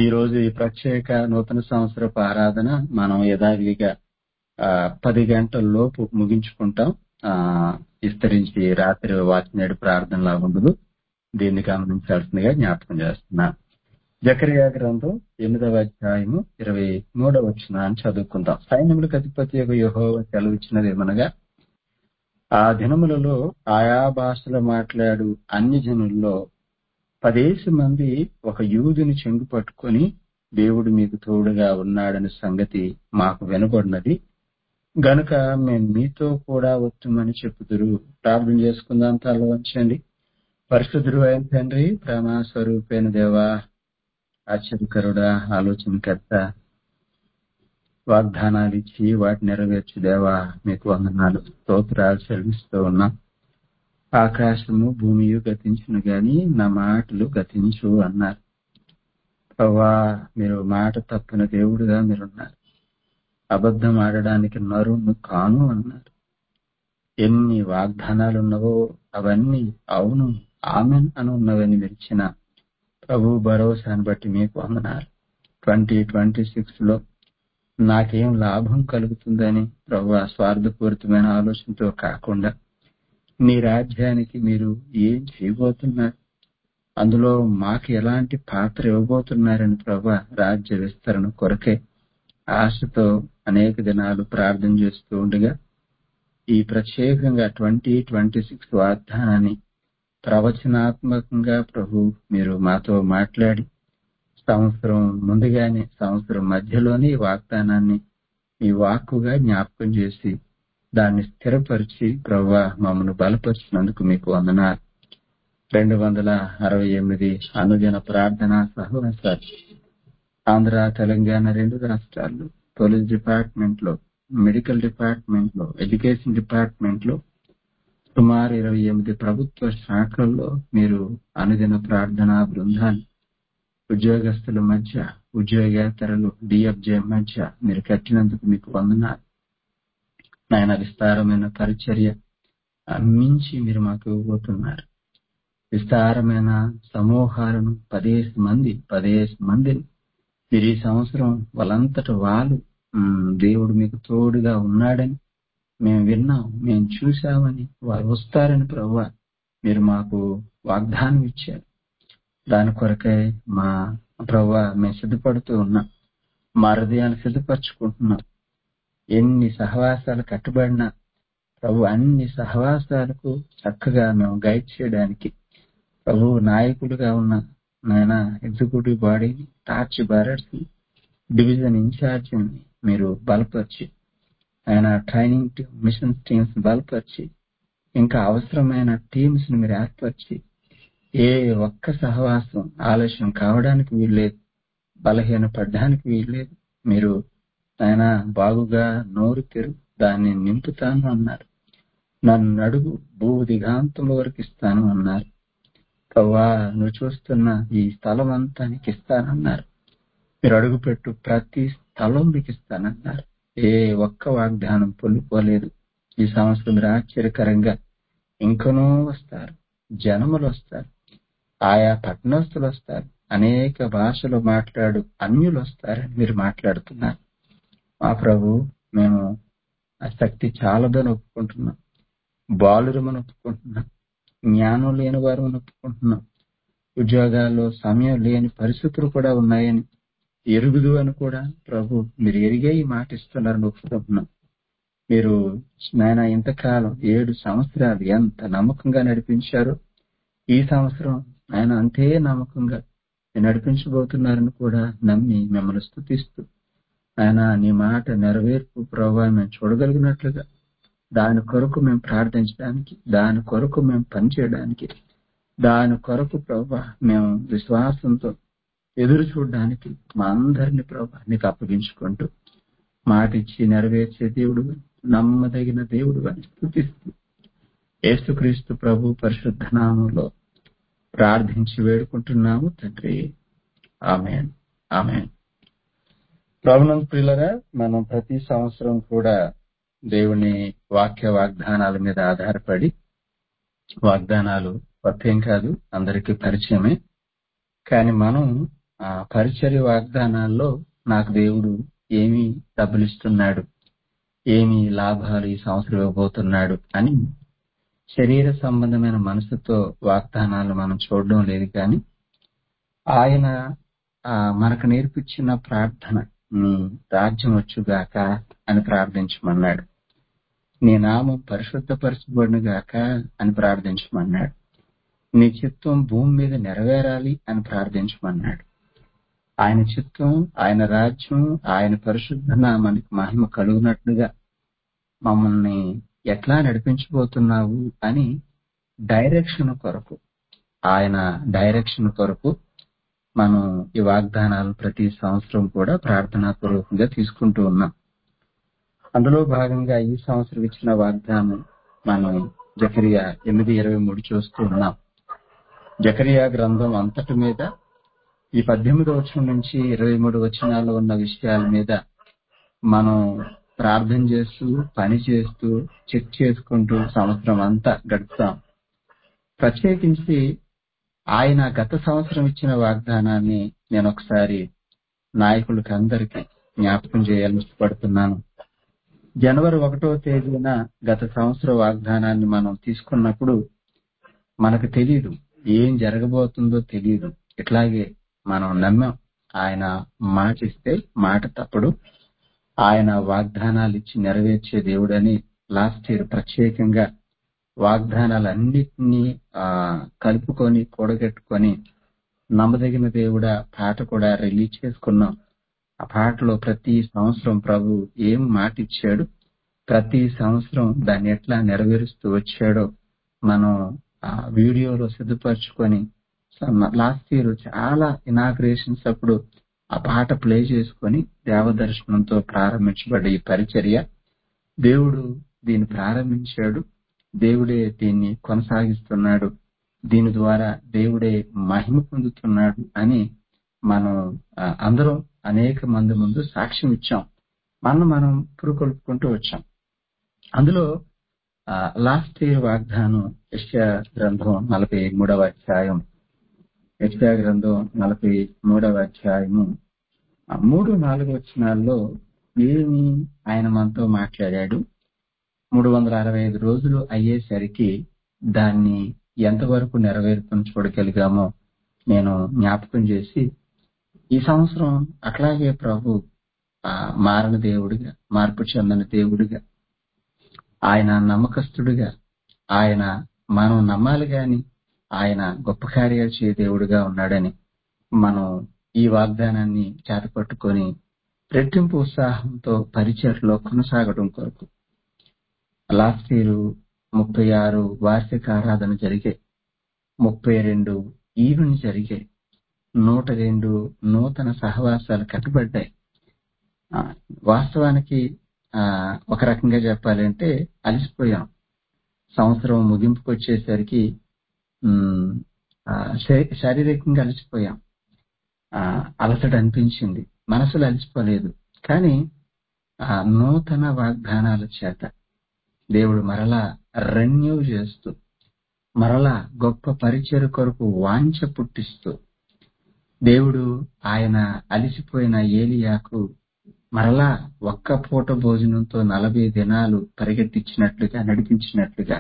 ఈ రోజు ఈ ప్రత్యేక నూతన సంవత్సరపు ఆరాధన మనం యథావిధిగా ఆ, పది గంటల లోపు ముగించుకుంటాం ఆ, విస్తరించి రాత్రి వాచినేడు ప్రార్థనలా ఉండదు దీన్ని గమనించాల్సిందిగా జ్ఞాపకం చేస్తున్నా జకరియా గ్రంథం ఎనిమిదవ అధ్యాయము ఇరవై మూడవ వచ్చిన చదువుకుందాం సైన్యములకు అధిపతి యొక్క యెహోవా సెలవిచ్చినది ఏమనగా ఆ దినములలో ఆయా భాషలు మాట్లాడు అన్య జనుల్లో పదేసి మంది ఒక యూదుని చెంగు పట్టుకొని దేవుడు మీకు తోడుగా ఉన్నాడని సంగతి మాకు వినబడినది గనుక మేము మీతో కూడా వస్తుమని చెప్పుదురు ప్రార్థన చేసుకుందాం తల వంచండి పరిశుద్ధుడు అయిన తండ్రి ప్రేమ స్వరూపైన దేవా ఆశ్చర్యకరుడా ఆలోచనకర్త వాగ్దానాలు ఇచ్చి వాటి నెరవేర్చు దేవా మీకు వందనాలు స్తోత్రాలు చెల్లిస్తూ ఉన్నాం ఆకాశము భూమియు గతించును గాని నా మాటలు గతించు అన్నారు ప్రభా మీరు మాట తప్పిన దేవుడుగా మీరున్నారు అబద్ధం ఆడడానికి నరును కాను అన్నారు ఎన్ని వాగ్దానాలు ఉన్నవో అవన్నీ అవును ఆమెన్ అని ఉన్నవని మీరు ఇచ్చిన ప్రభు భరోసాను బట్టి మీకు వందనాలు ట్వంటీ ట్వంటీ సిక్స్ లో నాకేం లాభం కలుగుతుందని ప్రభు స్వార్థపూరితమైన ఆలోచనతో కాకుండా నీ రాజ్యానికి మీరు ఏం చేయబోతున్నారు అందులో మాకు ఎలాంటి పాత్ర ఇవ్వబోతున్నారని ప్రభా రాజ్య విస్తరణ కొరకే ఆశతో అనేక దినాలు ప్రార్థన చేస్తూ ఉండగా ఈ ప్రత్యేకంగా ట్వంటీ ట్వంటీ సిక్స్ వాగ్దానాన్ని ప్రవచనాత్మకంగా ప్రభు మీరు మాతో మాట్లాడి సంవత్సరం ముందుగానే సంవత్సరం మధ్యలోనే ఈ వాగ్దానాన్ని మీ వాక్కుగా జ్ఞాపకం చేసి దాన్ని స్థిరపరిచి ప్రభా మమ్మల్ని బలపరిచినందుకు మీకు వందనాలు రెండు వందల అరవై ఎనిమిది అనుదిన ప్రార్థన సహవాసాలు ఆంధ్ర తెలంగాణ రెండు రాష్ట్రాల్లో పోలీస్ డిపార్ట్మెంట్ లో మెడికల్ డిపార్ట్మెంట్ లో ఎడ్యుకేషన్ డిపార్ట్మెంట్ లో సుమారు ఇరవై ఎనిమిది ప్రభుత్వ శాఖల్లో మీరు అనుదిన ప్రార్థనా బృందాన్ని ఉద్యోగస్తుల మధ్య ఉద్యోగేతరులు డిఎఫ్జే మధ్య మీరు కట్టినందుకు మీకు వందనాలు నాయన విస్తారమైన పరిచర్య ఆ, మించి మీరు మాకు ఇవ్వబోతున్నారు విస్తారమైన సమూహాలను పదేసి మంది పదేసి మందిని మీరు ఈ సంవత్సరం వాళ్ళంతట వాళ్ళు ఉమ్, దేవుడు మీకు తోడుగా ఉన్నాడని మేము విన్నాం మేము చూశామని వారు వస్తారని ప్రభు మీరు మాకు వాగ్దానం ఇచ్చారు దాని కొరకై మా ప్రభు మేము సిద్ధపడుతూ ఉన్నాం మా హృదయాన్ని సిద్ధపరచుకుంటున్నాం ఎన్ని సహవాసాలు కట్టుబడినా ప్రభు అన్ని సహవాసాలకు చక్కగా మేము గైడ్ చేయడానికి ప్రభు నాయకులుగా ఉన్న నాయన ఎగ్జిక్యూటివ్ బాడీని టార్చ్ బ్యారర్స్ డివిజన్ ఇన్ఛార్జిని మీరు బలపరిచి ఆయన ట్రైనింగ్ టీమ్ మిషన్ టీమ్స్ బలపరిచి ఇంకా అవసరమైన టీమ్స్ ని మీరు ఏర్పరిచి ఏ ఒక్క సహవాసం ఆలస్యం కావడానికి వీల్లేదు బలహీన పడ్డానికి వీల్లేదు మీరు ఆయన బాగుగా నోరు తెరు దాన్ని నింపుతాను అన్నారు నన్ను అడుగు భూ దిగాంతముల వరకు ఇస్తాను అన్నారు ప్రవ్వా నువ్వు చూస్తున్న ఈ స్థలం అంతా నీకు ఇస్తానన్నారు మీరు అడుగుపెట్టు ప్రతి స్థలం మీకు ఇస్తానన్నారు ఏ ఒక్క వాగ్దానం పొల్లిపోలేదు ఈ సంవత్సరం మీరు ఆశ్చర్యకరంగా ఇంకనూ వస్తారు జనములు వస్తారు ఆయా పట్టణస్తులు వస్తారు అనేక భాషలు మాట్లాడు అన్యులు వస్తారని మీరు మాట్లాడుతున్నారు మా ప్రభు మేము ఆ శక్తి చాలదని ఒప్పుకుంటున్నాం బాలురమని ఒప్పుకుంటున్నాం జ్ఞానం లేని వారు ఒప్పుకుంటున్నాం ఉద్యోగాల్లో సమయం లేని పరిస్థితులు కూడా ఉన్నాయని ఎరుగుదు అని కూడా ప్రభు మీరు ఎరిగే ఈ మాట ఇస్తున్నారని ఒప్పుకుంటున్నాం మీరు నాయన ఇంతకాలం ఏడు సంవత్సరాలు ఎంత నమ్మకంగా నడిపించారో ఈ సంవత్సరం ఆయన అంతే నమ్మకంగా మీరు నడిపించబోతున్నారని కూడా నమ్మి మిమ్మల్ని స్థుతిస్తూ ఆయన నీ మాట నెరవేర్పు ప్రభావ మేము చూడగలిగినట్లుగా దాని కొరకు మేము ప్రార్థించడానికి దాని కొరకు మేము పనిచేయడానికి దాని కొరకు ప్రభా మేము విశ్వాసంతో ఎదురు చూడడానికి మా అందరిని ప్రభా నీకు అప్పగించుకుంటూ మాట ఇచ్చి నెరవేర్చే దేవుడు నమ్మదగిన దేవుడు అని స్థుతిస్తూ యేసుక్రీస్తు ప్రభు పరిశుద్ధ నామంలో ప్రార్థించి వేడుకుంటున్నాము తండ్రి ఆమెన్ ఆమెన్ ప్రభునంద ప్రియులరా మనం ప్రతి సంవత్సరం కూడా దేవుని వాక్య వాగ్దానాల మీద ఆధారపడి వాగ్దానాలు కొత్తేం కాదు అందరికీ పరిచయమే కానీ మనం ఆ, పరిచర్య వాగ్దానాల్లో నాకు దేవుడు ఏమి డబ్బులు ఇస్తున్నాడు ఏమి లాభాలు ఈ సంవత్సరం ఇవ్వబోతున్నాడు అని శరీర సంబంధమైన మనసుతో వాగ్దానాలు మనం చూడడం లేదు కానీ ఆయన ఆ, మనకు నేర్పించిన ప్రార్థన నీ రాజ్యం వచ్చుగాక అని ప్రార్థించమన్నాడు నీ నామం పరిశుద్ధపరచబడును గాక అని ప్రార్థించమన్నాడు నీ చిత్తం భూమి మీద నెరవేరాలి అని ప్రార్థించమన్నాడు ఆయన చిత్తం ఆయన రాజ్యం ఆయన పరిశుద్ధ నామానికి మహిమ కలుగునట్లుగా మమ్మల్ని ఎట్లా నడిపించబోతున్నావు అని డైరెక్షన్ కొరకు ఆయన డైరెక్షన్ కొరకు మనం ఈ వాగ్దానాలు ప్రతి సంవత్సరం కూడా ప్రార్థనాపూర్వకంగా తీసుకుంటూ ఉన్నాం అందులో భాగంగా ఈ సంవత్సరం ఇచ్చిన వాగ్దానం మనం జకరియా ఎనిమిది ఇరవై మూడు చూస్తూ ఉన్నాం జకరియా గ్రంథం అంతటి మీద ఈ పద్దెనిమిది వచనం నుంచి ఇరవై మూడు వచనాలు ఉన్న విషయాల మీద మనం ప్రార్థన చేస్తూ పని చేస్తూ చెక్ చేసుకుంటూ సంవత్సరం అంతా గడుపుతాం ప్రత్యేకించి ఆయన గత సంవత్సరం ఇచ్చిన వాగ్దానాన్ని నేను ఒకసారి నాయకులకి అందరికీ జ్ఞాపకం చేయాలని ఇష్టపడుతున్నాను జనవరి ఒకటో తేదీన గత సంవత్సర వాగ్దానాన్ని మనం తీసుకున్నప్పుడు మనకు తెలియదు ఏం జరగబోతుందో తెలియదు ఇట్లాగే మనం నమ్మాం ఆయన మాట ఇస్తే మాట తప్పుడు ఆయన వాగ్దానాలు ఇచ్చి నెరవేర్చే దేవుడని లాస్ట్ ఇయర్ ప్రత్యేకంగా వాగ్దానాలన్నిటినీ ఆ కలుపుకొని కూడగట్టుకొని నమ్మదగిన దేవుడా పాట కూడా రిలీజ్ చేసుకున్నాం ఆ పాటలో ప్రతి సంవత్సరం ప్రభు ఏం మాట ఇచ్చాడు ప్రతి సంవత్సరం దాన్ని ఎట్లా నెరవేరుస్తూ వచ్చాడో మనం ఆ వీడియోలో సిద్ధపరచుకొని లాస్ట్ ఇయర్ చాలా ఇనాగ్రేషన్స్ అప్పుడు ఆ పాట ప్లే చేసుకొని దేవదర్శనంతో ప్రారంభించబడ్డ ఈ పరిచర్య దేవుడు దీన్ని ప్రారంభించాడు దేవుడే దీన్ని కొనసాగిస్తున్నాడు దీని ద్వారా దేవుడే మహిమ పొందుతున్నాడు అని మనం ఆ, అందరం అనేక మంది ముందు సాక్ష్యం ఇచ్చాం మనం మనం పురుకొల్పుకుంటూ వచ్చాం అందులో లాస్ట్ ఇయర్ వాగ్దానం యెషయా గ్రంథం నలభై మూడవ అధ్యాయం యెషయా గ్రంథం నలభై మూడవ అధ్యాయము ఆ మూడు నాలుగు వచనాల్లో ఏమి ఆయన మనతో మాట్లాడాడు మూడు వందల అరవై ఐదు రోజులు అయ్యేసరికి దాన్ని ఎంతవరకు నెరవేర్పుని చూడగలిగామో నేను జ్ఞాపకం చేసి ఈ సంవత్సరం అట్లాగే ప్రభు ఆ, మారని దేవుడిగా మార్పు చెందని దేవుడిగా ఆయన నమ్మకస్తుడిగా ఆయన మనం నమ్మాలి గాని ఆయన గొప్ప కార్యాలు చేయ దేవుడిగా ఉన్నాడని మనం ఈ వాగ్దానాన్ని చేతపట్టుకొని రెట్టింపు ఉత్సాహంతో పరిచయలో కొనసాగడం కొరకు లాస్ట్ ఇయర్ ముప్పై ఆరు వార్షిక ఆరాధన జరిగే ముప్పై రెండు ఈవెంట్ జరిగే నూట రెండు నూతన సహవాసాలు కట్టబడ్డాయి ఆ, వాస్తవానికి ఆ, ఒక రకంగా చెప్పాలంటే అలసిపోయాం సంవత్సరం ముగింపుకు వచ్చేసరికి ఉమ్, ఆ, శరీ- శారీరకంగా అలసిపోయాం ఆ, అలసట అనిపించింది మనసులో అలసిపోలేదు కానీ ఆ నూతన వాగ్దానాల చేత దేవుడు మరలా రెన్యూ చేస్తూ మరలా గొప్ప పరిచయ కొరకు వాంఛ పుట్టిస్తూ దేవుడు ఆయన అలిసిపోయిన ఏలియాకు మరలా ఒక్క పూట భోజనంతో నలభై దినాలు పరిగెత్తించినట్లుగా నడిపించినట్లుగా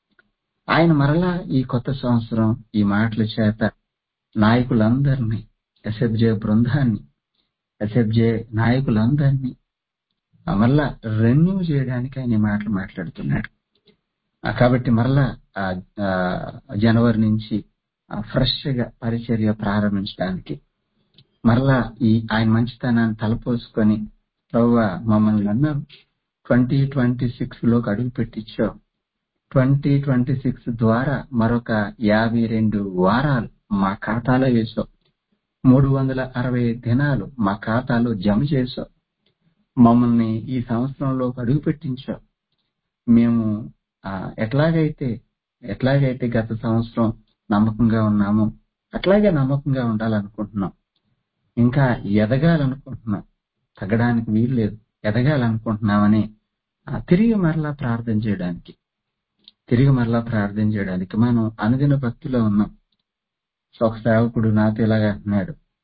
ఆయన మరలా ఈ కొత్త సంవత్సరం ఈ మాటల చేత నాయకులందరినీ ఎస్ఎఫ్జే బృందాన్ని ఎస్ఎఫ్జే నాయకులందరినీ ఆ మరలా రెన్యూ చేయడానికి ఆయన ఈ మాటలు మాట్లాడుతున్నాడు ఆ కాబట్టి మరలా ఆ, ఆ, జనవరి నుంచి ఫ్రెష్ గా పరిచర్య ప్రారంభించడానికి మరలా ఈ ఆయన మంచితనాన్ని తలపోసుకొని ప్రవ్వ మమ్మల్ని అన్నారు ట్వంటీ ట్వంటీ సిక్స్ లోకి అడుగు పెట్టించావు ట్వంటీ ట్వంటీ సిక్స్ ద్వారా మరొక యాభై రెండు వారాలు మా ఖాతాలో వేసావు మూడు వందల అరవై దినాలు మా ఖాతాలో జమ చేసావు మమ్మల్ని ఈ సంవత్సరంలో అడుగు పెట్టించావు మేము ఆ, ఎట్లాగైతే ఎట్లాగైతే గత సంవత్సరం నమ్మకంగా ఉన్నామో అట్లాగే నమ్మకంగా ఉండాలనుకుంటున్నాం ఇంకా ఎదగాలనుకుంటున్నాం తగ్గడానికి వీలు లేదు ఎదగాలనుకుంటున్నామని ఆ, తిరిగి మరలా ప్రార్థన చేయడానికి తిరిగి మరలా ప్రార్థన చేయడానికి మనం అనుదిన భక్తిలో ఉన్నాం సో ఒక సేవకుడు నాతో ఇలాగ అంటున్నాడు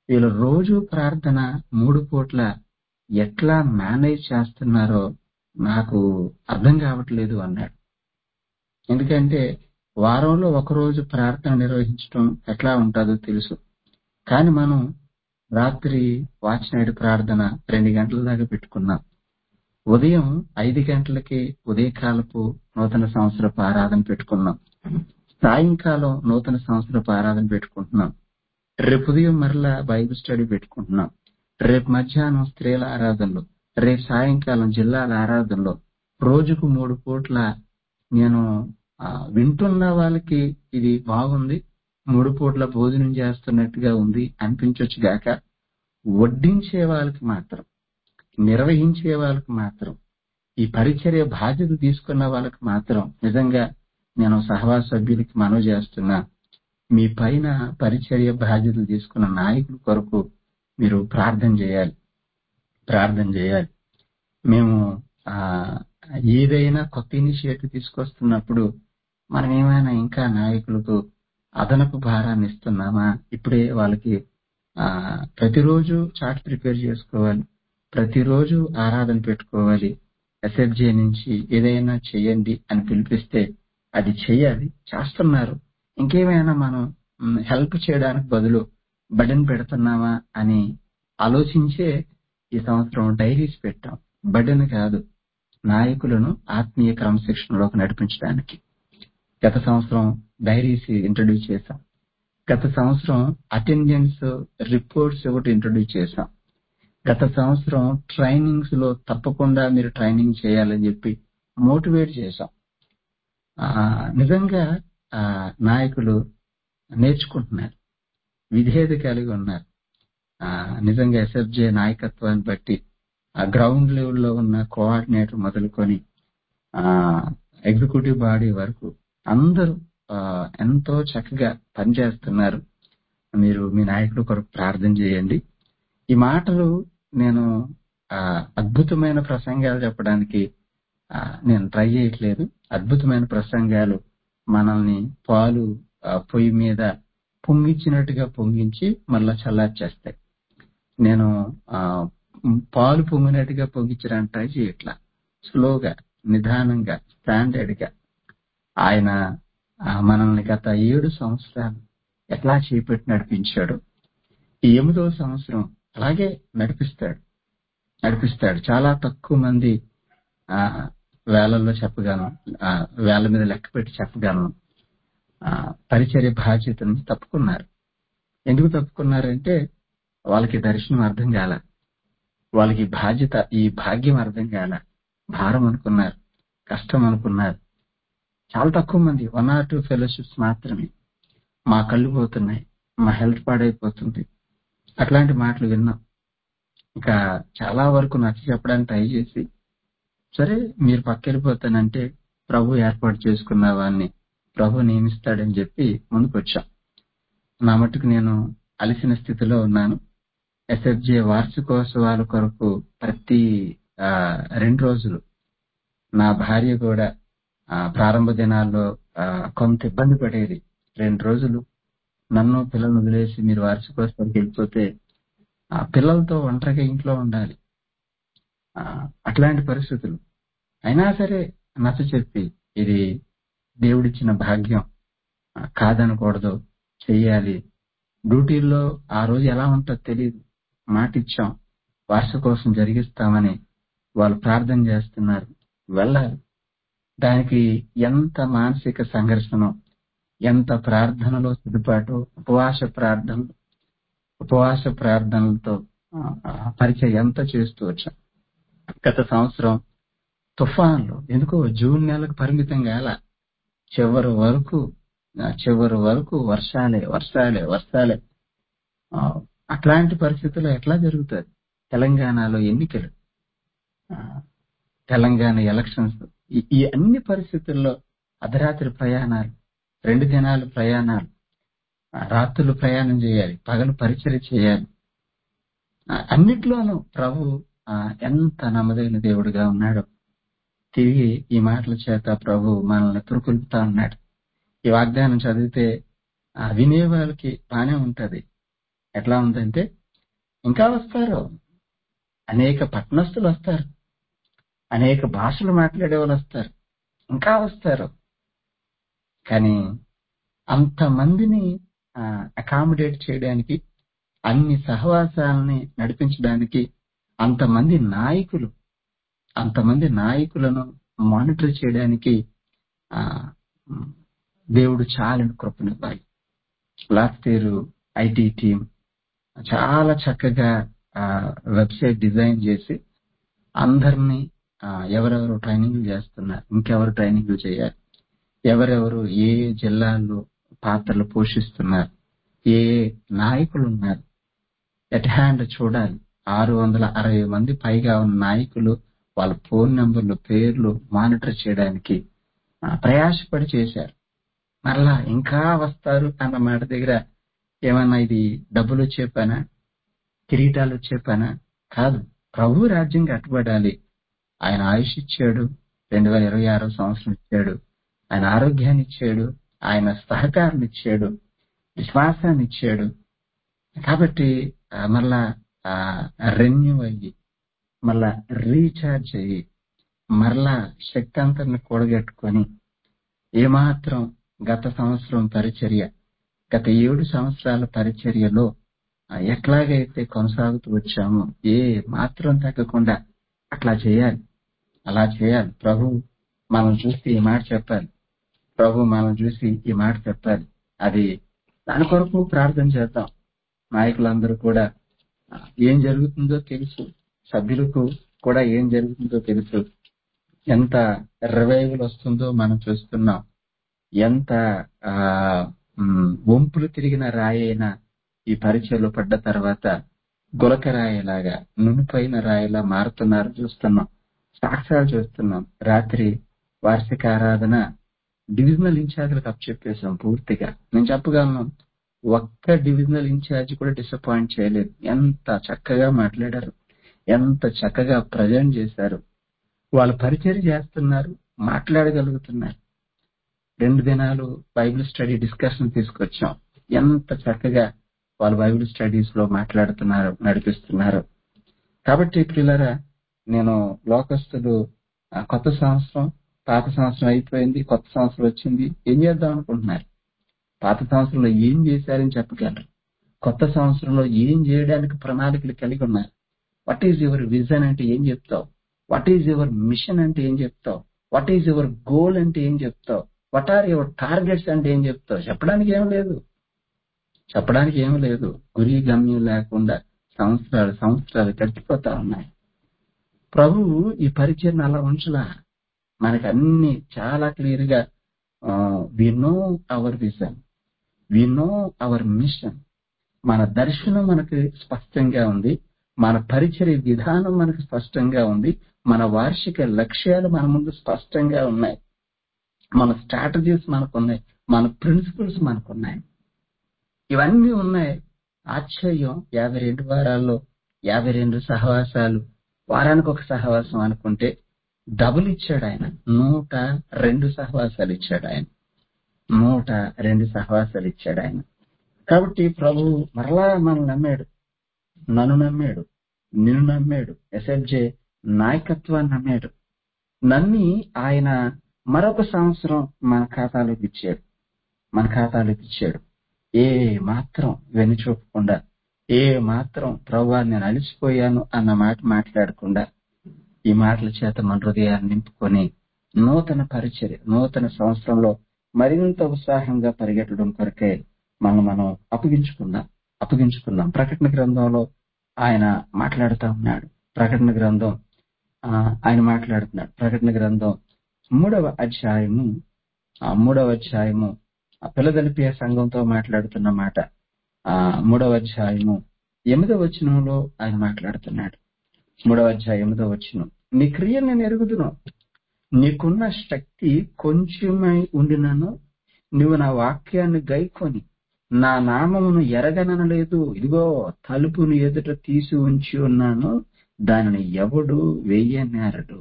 వీళ్ళు రోజు ప్రార్థన మూడు పూట్ల ఎట్లా మేనేజ్ చేస్తున్నారో నాకు అర్థం కావట్లేదు అన్నాడు ఎందుకంటే వారంలో ఒక రోజు ప్రార్థన నిర్వహించడం ఎట్లా ఉంటుందో తెలుసు కానీ మనం రాత్రి వాచ్ నైట్ ప్రార్థన రెండు గంటల దాకా పెట్టుకున్నాం ఉదయం ఐదు గంటలకి ఉదయకాలపు నూతన సంవత్సరపు ఆరాధన పెట్టుకున్నాం సాయంకాలం నూతన సంవత్సరపు ఆరాధన పెట్టుకుంటున్నాం రేపు ఉదయం మరలా బైబిల్ స్టడీ పెట్టుకుంటున్నాం రేపు మధ్యాహ్నం స్త్రీల ఆరాధనలు రేపు సాయంకాలం జిల్లాల ఆరాధనలో రోజుకు మూడు పూట్ల నేను ఆ, వింటున్న వాళ్ళకి ఇది బాగుంది మూడు పూట్ల భోజనం చేస్తున్నట్టుగా ఉంది అనిపించవచ్చు గాక వడ్డించే వాళ్ళకి మాత్రం నిర్వహించే వాళ్ళకి మాత్రం ఈ పరిచర్య బాధ్యత తీసుకున్న వాళ్ళకి మాత్రం నిజంగా నేను సహవాస సభ్యులకి మనవి చేస్తున్నా మీ పైన పరిచర్య బాధ్యతలు తీసుకున్న నాయకుల కొరకు మీరు ప్రార్థన చేయాలి ప్రార్థన చేయాలి మేము ఆ ఏదైనా కొత్త ఇనిషియేటివ్ తీసుకొస్తున్నప్పుడు మనం ఏమైనా ఇంకా నాయకులకు అదనపు భారాన్ని ఇస్తున్నామా ఇప్పుడే వాళ్ళకి ఆ ప్రతిరోజు చార్ట్ ప్రిపేర్ చేసుకోవాలి ప్రతిరోజు ఆరాధన పెట్టుకోవాలి ఎస్ఎఫ్జే నుంచి ఏదైనా చేయండి అని పిలిపిస్తే అది చేయాలి చేస్తున్నారు ఇంకేమైనా మనం హెల్ప్ చేయడానికి బదులు బడన్ పెడుతున్నామా అని ఆలోచించే ఈ సంవత్సరం డైరీస్ పెట్టాం బడన్ కాదు నాయకులను ఆత్మీయ క్రమశిక్షణలోకి నడిపించడానికి గత సంవత్సరం డైరీస్ ఇంట్రడ్యూస్ చేశాం గత సంవత్సరం అటెండెన్స్ రిపోర్ట్స్ ఒకటి ఇంట్రడ్యూస్ చేశాం గత సంవత్సరం ట్రైనింగ్స్ లో తప్పకుండా మీరు ట్రైనింగ్ చేయాలని చెప్పి మోటివేట్ చేశాం ఆ, నిజంగా ఆ, నాయకులు నేర్చుకుంటున్నారు విధేయత కలిగి ఉన్నారు ఆ, నిజంగా ఎస్ఎఫ్జే నాయకత్వాన్ని బట్టి ఆ గ్రౌండ్ లెవెల్లో ఉన్న కోఆర్డినేటర్ మొదలుకొని ఆ ఎగ్జిక్యూటివ్ బాడీ వరకు అందరూ ఆ, ఎంతో చక్కగా పనిచేస్తున్నారు మీరు మీ నాయకుడు కొరకు ప్రార్థన చేయండి ఈ మాటలు నేను ఆ, అద్భుతమైన ప్రసంగాలు చెప్పడానికి ఆ, నేను ట్రై చేయట్లేదు అద్భుతమైన ప్రసంగాలు మనల్ని పాలు ఆ, పొయ్యి మీద పొంగించినట్టుగా పొంగించి మళ్ళా చల్లార్చేస్తాయి నేను ఆ, పాలు పొంగినట్టుగా పొంగించడానికి ట్రై చేయట్లా స్లోగా నిదానంగా స్టాండర్డ్ గా ఆయన ఆ, మనల్ని గత ఏడు సంవత్సరాలు ఎట్లా చేపట్టి నడిపించాడు ఈ ఎనిమిదవ సంవత్సరం అలాగే నడిపిస్తాడు నడిపిస్తాడు చాలా తక్కువ మంది ఆ వేలల్లో చెప్పగలను ఆ, వేల మీద లెక్క పెట్టి చెప్పగలను ఆ, పరిచర్య బాధ్యతను తప్పుకున్నారు ఎందుకు తప్పుకున్నారంటే వాళ్ళకి దర్శనం అర్థం కాల వాళ్ళకి బాధ్యత ఈ భాగ్యం అర్థం కాల భారం అనుకున్నారు కష్టం అనుకున్నారు చాలా తక్కువ మంది వన్ ఆర్ టూ ఫెలోషిప్స్ మాత్రమే మా కళ్ళు పోతున్నాయి మా హెల్త్ పాడైపోతుంది అట్లాంటి మాటలు విన్నాం ఇంకా చాలా వరకు నచ్చ చెప్పడానికి ట్రై చేసి సరే మీరు పక్కెళ్ళిపోతానంటే ప్రభు ఏర్పాటు చేసుకున్న వాడిని ప్రభు నియమిస్తాడని చెప్పి ముందుకు వచ్చాం నా మటుకు నేను అలసిన స్థితిలో ఉన్నాను ఎస్ఎఫ్జే వార్షికోత్సవాల కొరకు ప్రతి ఆ, రెండు రోజులు నా భార్య కూడా ఆ, ప్రారంభ దినాల్లో ఆ, కొంత ఇబ్బంది పడేది రెండు రోజులు నన్ను పిల్లల్ని వదిలేసి మీరు వార్షికోత్సవానికి వెళ్ళిపోతే ఆ పిల్లలతో ఒంటరిగా ఇంట్లో ఉండాలి ఆ, అట్లాంటి పరిస్థితులు అయినా సరే నచ్చ చెప్పి ఇది దేవుడిచ్చిన భాగ్యం ఆ, కాదనకూడదు చెయ్యాలి డ్యూటీల్లో ఆ రోజు ఎలా ఉంటుందో తెలియదు మాట ఇచ్చాం వార్షికోసం జరిగిస్తామని వాళ్ళు ప్రార్థన చేస్తున్నారు వెళ్ళాలి దానికి ఎంత మానసిక సంఘర్షణ ఎంత ప్రార్థనలో సిద్ధపాటు ఉపవాస ప్రార్థన ఉపవాస ప్రార్థనలతో ఆ, ఆ, పరిచయం ఎంత చేస్తూ వచ్చాం గత సంవత్సరం తుఫాన్లు ఎందుకో జూన్ నెలకు పరిమితం కాల చివరి వరకు ఆ, చివరి వరకు వర్షాలే వర్షాలే వర్షాలే ఆ, అట్లాంటి పరిస్థితుల్లో ఎట్లా జరుగుతుంది తెలంగాణలో ఎన్నికలు ఆ, తెలంగాణ ఎలక్షన్స్ ఈ- ఈ అన్ని పరిస్థితుల్లో అర్ధరాత్రి ప్రయాణాలు రెండు దినాలు ప్రయాణాలు ఆ, రాత్రులు ప్రయాణం చేయాలి పగలు పరిచయం చేయాలి ఆ, అన్నిట్లోనూ ప్రభు ఆ, ఎంత నమ్మదగిన దేవుడిగా ఉన్నాడో తిరిగి ఈ మాటల చేత ప్రభు మనల్ని పురుకొల్పుతా ఉన్నాడు ఈ వాగ్దానం చదివితే ఆ వినే వాళ్ళకి బానే ఉంటది ఎట్లా ఉందంటే ఇంకా వస్తారు అనేక పట్టణస్తులు వస్తారు అనేక భాషలు మాట్లాడే వాళ్ళు వస్తారు ఇంకా వస్తారు కానీ అంతమందిని అకామిడేట్ చేయడానికి అన్ని సహవాసాలని నడిపించడానికి అంతమంది నాయకులు అంతమంది నాయకులను మానిటర్ చేయడానికి ఆ దేవుడు చాలని కృపనివ్వాలి లాస్ట్ ఇయర్ ఐటీ టీం చాలా చక్కగా వెబ్సైట్ డిజైన్ చేసి అందరినీ ఆ, ఎవరెవరు ట్రైనింగ్ చేస్తున్నారు ఇంకెవరు ట్రైనింగ్ చేయాలి ఎవరెవరు ఏ ఏ జిల్లాల్లో పాత్రలు పోషిస్తున్నారు ఏ ఏ నాయకులు ఉన్నారు ఎట్ హ్యాండ్ చూడాలి ఆరు వందల అరవై మంది పైగా ఉన్న నాయకులు వాళ్ళ ఫోన్ నెంబర్లు పేర్లు మానిటర్ చేయడానికి ఆ, ప్రయాసపడి చేశారు మరలా ఇంకా వస్తారు అన్న మాట దగ్గర ఏమన్నా ఇది డబ్బులు వచ్చే పనా కిరీటాలు వచ్చే పనా కాదు ప్రభు రాజ్యం కట్టబడాలి ఆయన ఆయుష్ ఇచ్చాడు రెండు వేల ఇరవై ఆరో సంవత్సరం ఇచ్చాడు ఆయన ఆరోగ్యాన్ని ఇచ్చాడు ఆయన సహకారం ఇచ్చాడు విశ్వాసాన్ని ఇచ్చాడు కాబట్టి ఆ, మళ్ళా రెన్యూ అయ్యి మళ్ళా రీఛార్జ్ అయ్యి మరలా శక్తి అంతర్ని కూడగట్టుకొని ఏమాత్రం గత సంవత్సరం పరిచర్య గత ఏడు సంవత్సరాల పరిచర్యలో ఆ, ఎట్లాగైతే కొనసాగుతూ వచ్చామో ఏ మాత్రం తగ్గకుండా అట్లా చేయాలి అలా చేయాలి ప్రభు మనం చూసి ఈ మాట చెప్పాలి ప్రభు మనం చూసి ఈ మాట చెప్పాలి అది దాని కొరకు ప్రార్థన చేద్దాం నాయకులందరూ కూడా ఆ, ఏం జరుగుతుందో తెలుసు సభ్యులకు కూడా ఏం జరుగుతుందో తెలుసు ఎంత రివైవల్ వస్తుందో మనం చూస్తున్నాం ఎంత ఆ ఉమ్, వంపులు తిరిగిన రాయైన ఈ పరీక్షలో పడ్డ తర్వాత గులక రాయిలాగా నునుపైన రాయిలా మారుతున్నారు చూస్తున్నాం సాక్ష్యాలు చూస్తున్నాం రాత్రి వార్షిక ఆరాధన డివిజనల్ ఇన్ఛార్జ్లకు అప్పచెప్పేశాం పూర్తిగా నేను చెప్పగలను ఒక్క డివిజనల్ ఇన్ఛార్జ్ కూడా డిసప్పాయింట్ చేయలేదు ఎంత చక్కగా మాట్లాడారు ఎంత చక్కగా ప్రజెంట్ చేశారు వాళ్ళు పరిచయం చేస్తున్నారు మాట్లాడగలుగుతున్నారు రెండు దినాలు బైబిల్ స్టడీ డిస్కషన్ తీసుకొచ్చాం ఎంత చక్కగా వాళ్ళు బైబిల్ స్టడీస్ లో మాట్లాడుతున్నారు నడిపిస్తున్నారు కాబట్టి పిల్లరా నేను లోకస్తులు ఆ, కొత్త సంవత్సరం పాత సంవత్సరం అయిపోయింది కొత్త సంవత్సరం వచ్చింది ఏం చేద్దాం అనుకుంటున్నారు పాత సంవత్సరంలో ఏం చేశారని చెప్పగలరు కొత్త సంవత్సరంలో ఏం చేయడానికి ప్రణాళికలు కలిగి ఉన్నారు వాట్ ఈజ్ యువర్ విజన్ అంటే ఏం చెప్తావు వాట్ ఈజ్ యువర్ మిషన్ అంటే ఏం చెప్తావు వాట్ ఈజ్ యువర్ గోల్ అంటే ఏం చెప్తావు వాట్ ఆర్ యువర్ టార్గెట్స్ అంటే ఏం చెప్తావు చెప్పడానికి ఏం లేదు చెప్పడానికి ఏం లేదు గురి గమ్యం లేకుండా సంవత్సరాలు సంవత్సరాలు గడిచిపోతా ఉన్నాయి ప్రభువు ఈ పరిచయం అలా ఉంచలా మనకి అన్ని చాలా క్లియర్ గా we know our vision we know our mission మన దర్శనం మనకి స్పష్టంగా ఉంది మన పరిచర్య విధానం మనకు స్పష్టంగా ఉంది మన వార్షిక లక్ష్యాలు మన ముందు స్పష్టంగా ఉన్నాయి మన స్ట్రాటజీస్ మనకు ఉన్నాయి మన ప్రిన్సిపల్స్ మనకు ఉన్నాయి ఇవన్నీ ఉన్నాయి ఆశ్చర్యం యాభై రెండు వారాల్లో యాభై రెండు సహవాసాలు వారానికి ఒక సహవాసం అనుకుంటే డబుల్ ఇచ్చాడు ఆయన నూట రెండు సహవాసాలు ఇచ్చాడు ఆయన నూట రెండు సహవాసాలు ఇచ్చాడు ఆయన కాబట్టి ప్రభు మరలా మనల్ని నమ్మాడు నన్ను నమ్మాడు నిన్ను నమ్మాడు ఎస్ఎఫ్జే నాయకత్వాన్ని నమ్మాడు నమ్మి ఆయన మరొక సంవత్సరం మన ఖాతాలోకి ఇచ్చాడు మన ఖాతాలోకి ఇచ్చాడు ఏ మాత్రం వెనుచూపకుండా ఏ మాత్రం ప్రభా నేను అలిసిపోయాను అన్న మాట మాట్లాడకుండా ఈ మాటల చేత మన హృదయాన్ని నింపుకొని నూతన పరిచర్య నూతన సంవత్సరంలో మరింత ఉత్సాహంగా పరిగెట్టడం కొరకే మనం మనం అప్పగించుకుందాం అప్పగించుకుందాం ప్రకటన గ్రంథంలో ఆయన మాట్లాడుతూ ఉన్నాడు ప్రకటన గ్రంథం ఆ, ఆయన మాట్లాడుతున్నాడు ప్రకటన గ్రంథం మూడవ అధ్యాయము ఆ మూడవ అధ్యాయము ఆ పిల్లదలిపియ సంఘంతో మాట్లాడుతున్న మాట ఆ మూడవ అధ్యాయము ఎనిమిదవ వచనంలో ఆయన మాట్లాడుతున్నాడు మూడవ అధ్యాయం ఎనిమిదవ వచనం నీ క్రియలు నేను ఎరుగుదును నీకున్న శక్తి కొంచెమై ఉండినను నువ్వు నా వాక్యాన్ని గైకొని నా నామమును ఎరగననలేదు ఇదిగో తలుపును ఎదుట తీసి ఉంచి ఉన్నాను దానిని ఎవడు వెయ్యనేరడు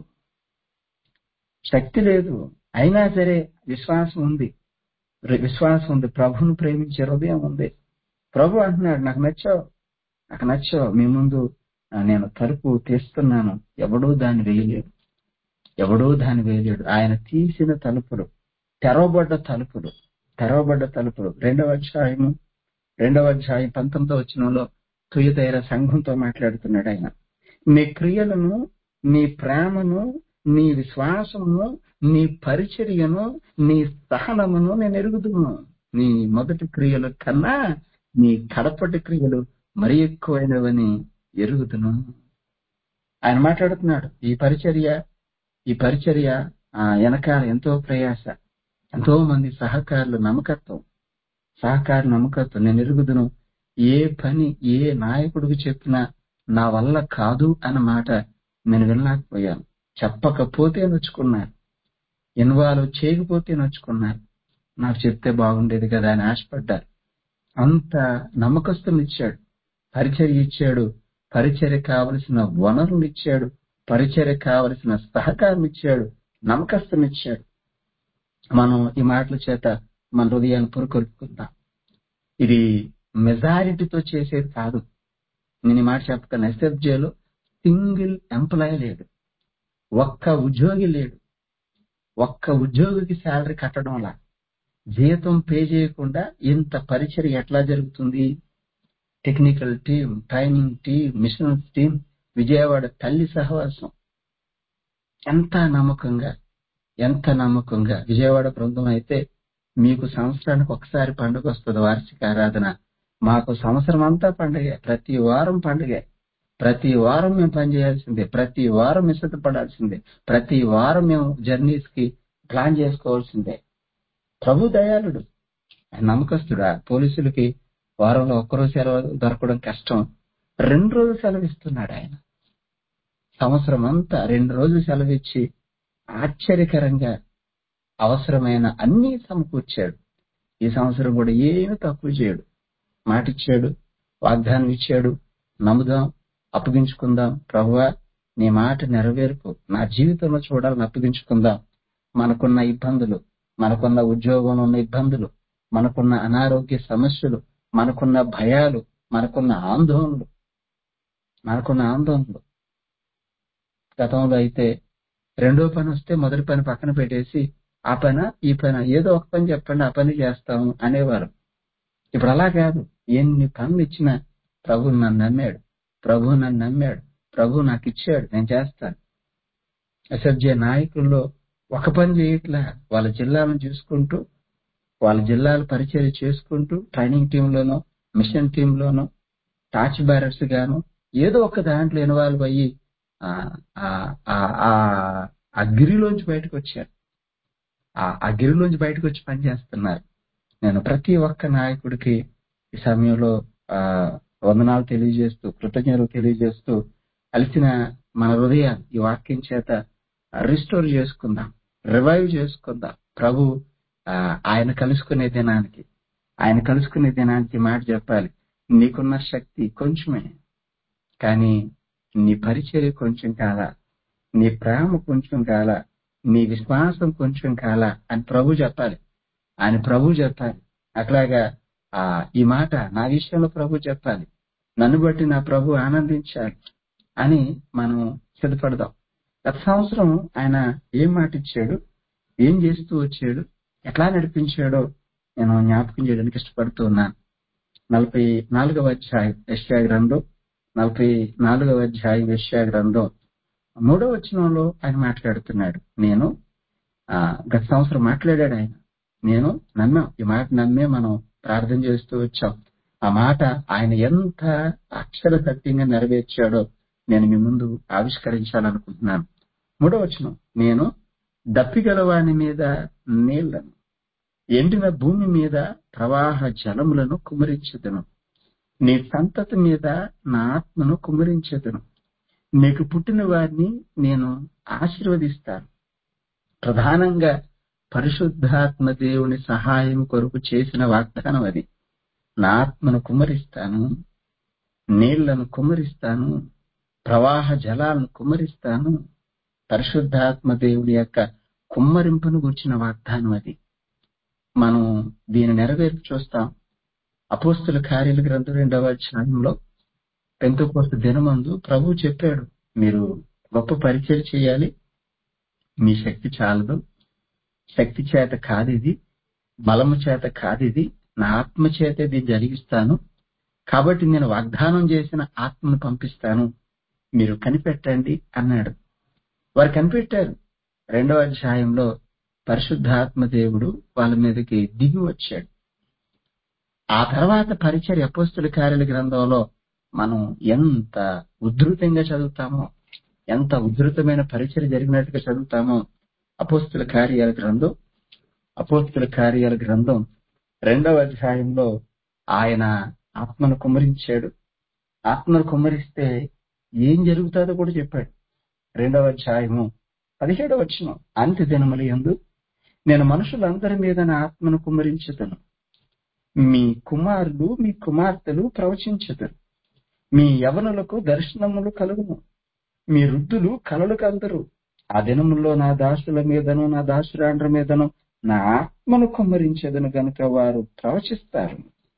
శక్తి లేదు అయినా సరే విశ్వాసం ఉంది రి- విశ్వాసం ఉంది ప్రభును ప్రేమించే హృదయం ఉంది ప్రభు అంటున్నాడు నాకు నచ్చావు నాకు నచ్చావు మీ ముందు ఆ, నేను తలుపు తీస్తున్నాను ఎవడూ దాన్ని వేయలేడు ఎవడూ దాన్ని వేయలేడు ఆయన తీసిన తలుపులు తెరవబడ్డ తలుపులు తెరవబడ్డ తలుపులు రెండవ అధ్యాయము రెండవ అధ్యాయం పంతొమ్మిదో వచనంలో తుయతైర సంఘంతో మాట్లాడుతున్నాడు ఆయన నీ క్రియలను నీ ప్రేమను నీ విశ్వాసమును నీ పరిచర్యను నీ సహనమును నేను ఎరుగుదును నీ మొదటి క్రియల కన్నా నీ కడపటి క్రియలు మరి ఎక్కువైనవని ఎరుగుదును ఆయన మాట్లాడుతున్నాడు ఈ పరిచర్య ఈ పరిచర్య ఆ వెనకాల ఎంతో ప్రయాస ఎంతో మంది సహకారులు నమ్మకత్వం సహకార నమ్మకత్వం నేను ఎరుగుదును ఏ పని ఏ నాయకుడికి చెప్పినా నా వల్ల కాదు అన్న మాట నేను వినలేకపోయాను చెప్పకపోతే నొచ్చుకున్నారు ఇన్వాల్వ్ చేయకపోతే నొచ్చుకున్నారు నాకు చెప్తే బాగుండేది కదా అని ఆశపడ్డారు అంత నమ్మకస్తులు ఇచ్చాడు పరిచర్య ఇచ్చాడు పరిచర్య కావలసిన వనరులు ఇచ్చాడు పరిచర్య కావలసిన సహకారం ఇచ్చాడు నమ్మకస్తులు ఇచ్చాడు మనం ఈ మాటల చేత మన హృదయాన్ని పురుకొల్పుకుందాం ఇది మెజారిటీతో చేసేది కాదు నేను ఈ మాట చెప్పగలను ఎస్ఎఫ్జేలో సింగిల్ ఎంప్లాయ్ లేడు ఒక్క ఉద్యోగి లేడు ఒక్క ఉద్యోగికి శాలరీ కట్టడంలా జీతం పే చేయకుండా ఇంత పరిచయం ఎట్లా జరుగుతుంది technical team training team missional team Vijayawada తల్లి సహవాసం ఎంత నమ్మకంగా ఎంత నమ్మకంగా విజయవాడ బృందం అయితే మీకు సంవత్సరానికి ఒకసారి పండుగ వస్తుంది వార్షిక ఆరాధన మాకు సంవత్సరం అంతా పండుగ ప్రతి వారం పండుగ ప్రతి వారం మేము పనిచేయాల్సిందే ప్రతి వారం విసతపడాల్సిందే ప్రతి వారం మేము జర్నీస్ కి ప్లాన్ చేసుకోవాల్సిందే ప్రభు దయాళుడు ఆయన నమ్మకస్తుడా పోలీసులకి వారంలో ఒక్కరోజు సెలవు దొరకడం కష్టం రెండు రోజులు సెలవు ఇస్తున్నాడు ఆయన సంవత్సరం అంతా రెండు రోజులు సెలవు ఇచ్చి ఆశ్చర్యకరంగా అవసరమైన అన్ని సమకూర్చాడు ఈ సంవత్సరం కూడా ఏమీ తక్కువ చేయడు మాట ఇచ్చాడు వాగ్దానం ఇచ్చాడు నమ్ముదాం అప్పగించుకుందాం ప్రభువా నీ మాట నెరవేర్పు నా జీవితంలో చూడాలని అప్పగించుకుందాం మనకున్న ఇబ్బందులు మనకున్న ఉద్యోగంలో ఉన్న ఇబ్బందులు మనకున్న అనారోగ్య సమస్యలు మనకున్న భయాలు మనకున్న ఆందోళనలు మనకున్న ఆందోళనలు గతంలో అయితే రెండో పని వస్తే మొదటి పని పక్కన పెట్టేసి ఆ పని ఈ పని ఏదో ఒక పని చెప్పండి ఆ పని చేస్తాము అనేవారు ఇప్పుడు అలా కాదు ఎన్ని పనులు ఇచ్చినా ప్రభు నన్ను నమ్మాడు ప్రభు నన్ను నమ్మాడు ప్రభు నాకు ఇచ్చాడు నేను చేస్తాను ఎస్ఎఫ్జే నాయకుల్లో ఒక పని చేయట్లా వాళ్ళ జిల్లాలను చూసుకుంటూ వాళ్ళ జిల్లాల పరిచయం చేసుకుంటూ ట్రైనింగ్ టీంలోనో మిషన్ టీంలోనో టార్చ్ బ్యారర్స్ గాను ఏదో ఒక దాంట్లో ఇన్వాల్వ్ అయ్యి ఆ, ఆ, ఆ, ఆ, ఆ గిరిలోంచి బయటకు వచ్చారు ఆ ఆ గిరిలోంచి బయటకు వచ్చి పనిచేస్తున్నారు నేను ప్రతి ఒక్క నాయకుడికి ఈ సమయంలో ఆ వందనాలు తెలియజేస్తూ కృతజ్ఞతలు తెలియజేస్తూ కలిసిన మన హృదయాన్ని ఈ వాక్యం చేత రిస్టోర్ చేసుకుందాం రివైవ్ చేసుకుందాం ప్రభు ఆ, ఆయన కలుసుకునే దినానికి ఆయన కలుసుకునే దినానికి మాట చెప్పాలి నీకున్న శక్తి కొంచెమే కానీ నీ పరిచర్య కొంచెం కాల నీ ప్రేమ కొంచెం కాల నీ విశ్వాసం కొంచెం కాల అని ప్రభు చెప్పాలి ఆయన ప్రభు చెప్పాలి అట్లాగా ఆ ఈ మాట నా విషయంలో ప్రభు చెప్పాలి నన్ను బట్టి నా ప్రభు ఆనందించాలి అని మనం సిద్ధపడదాం గత సంవత్సరం ఆయన ఏం మాట ఇచ్చాడు ఏం చేస్తూ వచ్చాడు ఎట్లా నడిపించాడో నేను జ్ఞాపకం చేయడానికి ఇష్టపడుతూ ఉన్నాను నలభై నాలుగవ అధ్యాయం యశ్యా గ్రంథం నలభై నాలుగవ అధ్యాయం యశ్యా గ్రంథం మూడవ వచనంలో ఆయన మాట్లాడుతున్నాడు నేను ఆ గత సంవత్సరం మాట్లాడాడు ఆయన నేను నమ్మాం ఈ మాట నమ్మే మనం ప్రార్థన చేస్తూ వచ్చాం ఆ మాట ఆయన ఎంత అక్షర సత్యంగా నెరవేర్చాడో నేను మీ ముందు ఆవిష్కరించాలనుకుంటున్నాను మూడవ వచనం నేను దప్పిగలవాని మీద నీళ్లను ఎండిన భూమి మీద ప్రవాహ జలములను కుమరించదును నీ సంతతి మీద నా ఆత్మను కుమరించదును నీకు పుట్టిన వారిని నేను ఆశీర్వదిస్తాను ప్రధానంగా పరిశుద్ధాత్మ దేవుని సహాయం కొరకు చేసిన వాగ్దానం అది నా ఆత్మను కుమరిస్తాను నీళ్లను కుమరిస్తాను ప్రవాహ జలాలను కుమరిస్తాను పరిశుద్ధాత్మ దేవుని యొక్క కుమ్మరింపును గుర్చిన వాగ్దానం అది మనం దీని నెరవేర్పు చూస్తాం అపోస్తుల కార్యాల గ్రంథం రెండవ అధ్యాయంలో పెంతకోస్త దినమందు ప్రభు చెప్పాడు మీరు గొప్ప పరిచయం చేయాలి మీ శక్తి చాలదు శక్తి చేత కాదు ఇది బలము చేత కాదు ఇది నా ఆత్మ చేత ఇది జరిగిస్తాను కాబట్టి నేను వాగ్దానం చేసిన ఆత్మను పంపిస్తాను మీరు కనిపెట్టండి అన్నాడు వారు కనిపెట్టారు రెండవ అధ్యాయంలో పరిశుద్ధాత్మ దేవుడు వాళ్ళ మీదకి దిగి వచ్చాడు ఆ తర్వాత పరిచయ అపోస్తుల కార్యాల గ్రంథంలో మనం ఎంత ఉధృతంగా చదువుతామో ఎంత ఉధృతమైన పరిచయం జరిగినట్టుగా చదువుతామో అపోస్తుల కార్యాల గ్రంథం అపోస్తుల కార్యాల గ్రంథం రెండవ అధ్యాయంలో ఆయన ఆత్మను కుమ్మరించాడు ఆత్మను కుమ్మరిస్తే ఏం జరుగుతుందో కూడా చెప్పాడు రెండవ అధ్యాయము పదిహేడవ వచ్చిన అంత్య దినముల యందు నేను మనుషులందరి మీద నా ఆత్మను కుమ్మరించుతాను మీ కుమారులు మీ కుమార్తెలు ప్రవచించుతారు మీ యవనులకు దర్శనములు కలుగును మీ వృద్ధులు కలలు కందరు ఆ దినముల్లో నా దాసుల మీదను నా దాసురాండ్ర మీదను నా ఆత్మను కుమ్మరించేదను గనుక వారు ప్రవచిస్తారు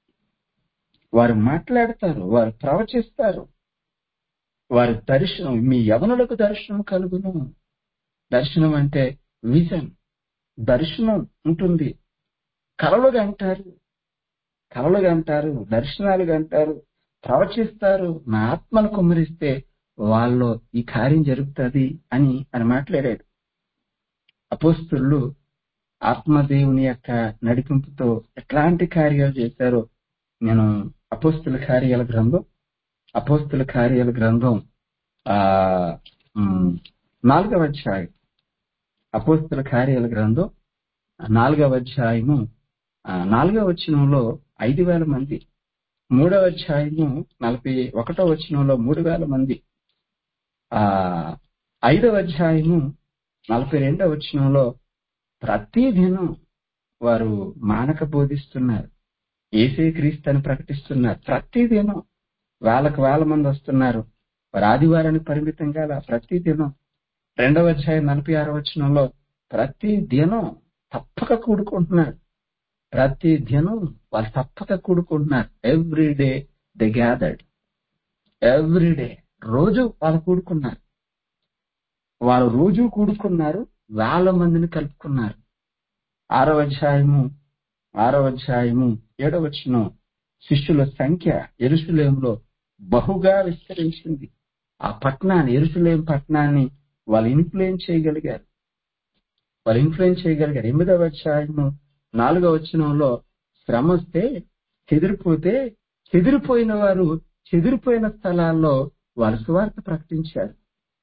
వారు మాట్లాడతారు వారు ప్రవచిస్తారు వారి దర్శనం మీ యవనులకు దర్శనం కలుగును దర్శనం అంటే విజన్ దర్శనం ఉంటుంది కలలుగా అంటారు కలలుగా అంటారు దర్శనాలుగా అంటారు ప్రవచిస్తారు నా ఆత్మను కుమ్మరిస్తే వాళ్ళలో ఈ కార్యం జరుగుతుంది అని అని మాట్లాడాడు అపోస్తులు ఆత్మదేవుని యొక్క నడిపింపుతో ఎట్లాంటి కార్యాలు చేశారో నేను అపోస్తుల కార్యాల గ్రంథం అపోస్తుల కార్యాల గ్రంథం ఆ ఉమ్, నాలుగవ అధ్యాయం అపోస్తుల కార్యాల గ్రంథం నాలుగవ అధ్యాయము ఆ, నాలుగవ వచనంలో ఐదు వేల మంది మూడవ అధ్యాయము నలభై ఒకటో వచనంలో మూడు వేల మంది ఆ ఐదవ అధ్యాయము నలభై రెండవ వచనంలో ప్రతి దినం వారు మానక బోధిస్తున్నారు ఏసే క్రీస్తు అని ప్రకటిస్తున్నారు ప్రతి దినం వేలకు వేల మంది వస్తున్నారు వారు ఆదివారానికి పరిమితం కాల ప్రతి దినం రెండవ అధ్యాయం నలభై ఆరో వచనంలో ప్రతి దినం తప్పక కూడుకుంటున్నారు ప్రతి దినం వాళ్ళు తప్పక కూడుకుంటున్నారు every day they gathered every day రోజు వాళ్ళు కూడుకున్నారు వాళ్ళు రోజు కూడుకున్నారు వేల మందిని కలుపుకున్నారు ఆరో అధ్యాయము ఆరో అధ్యాయము ఏడవ వచనం శిష్యుల సంఖ్య ఎరుసలేంలో బహుగా విస్తరించింది ఆ పట్టణాన్ని ఎరుసలేం పట్టణాన్ని వాళ్ళు ఇన్ఫ్లుయెన్స్ చేయగలిగారు వాళ్ళు ఇన్ఫ్లుయెన్స్ చేయగలిగారు ఎనిమిదవ అధ్యాయము నాలుగవ వచనంలో శ్రమ వస్తే చెదిరిపోతే చెదిరిపోయిన వారు చెదిరిపోయిన స్థలాల్లో వారు సువార్త ప్రకటించారు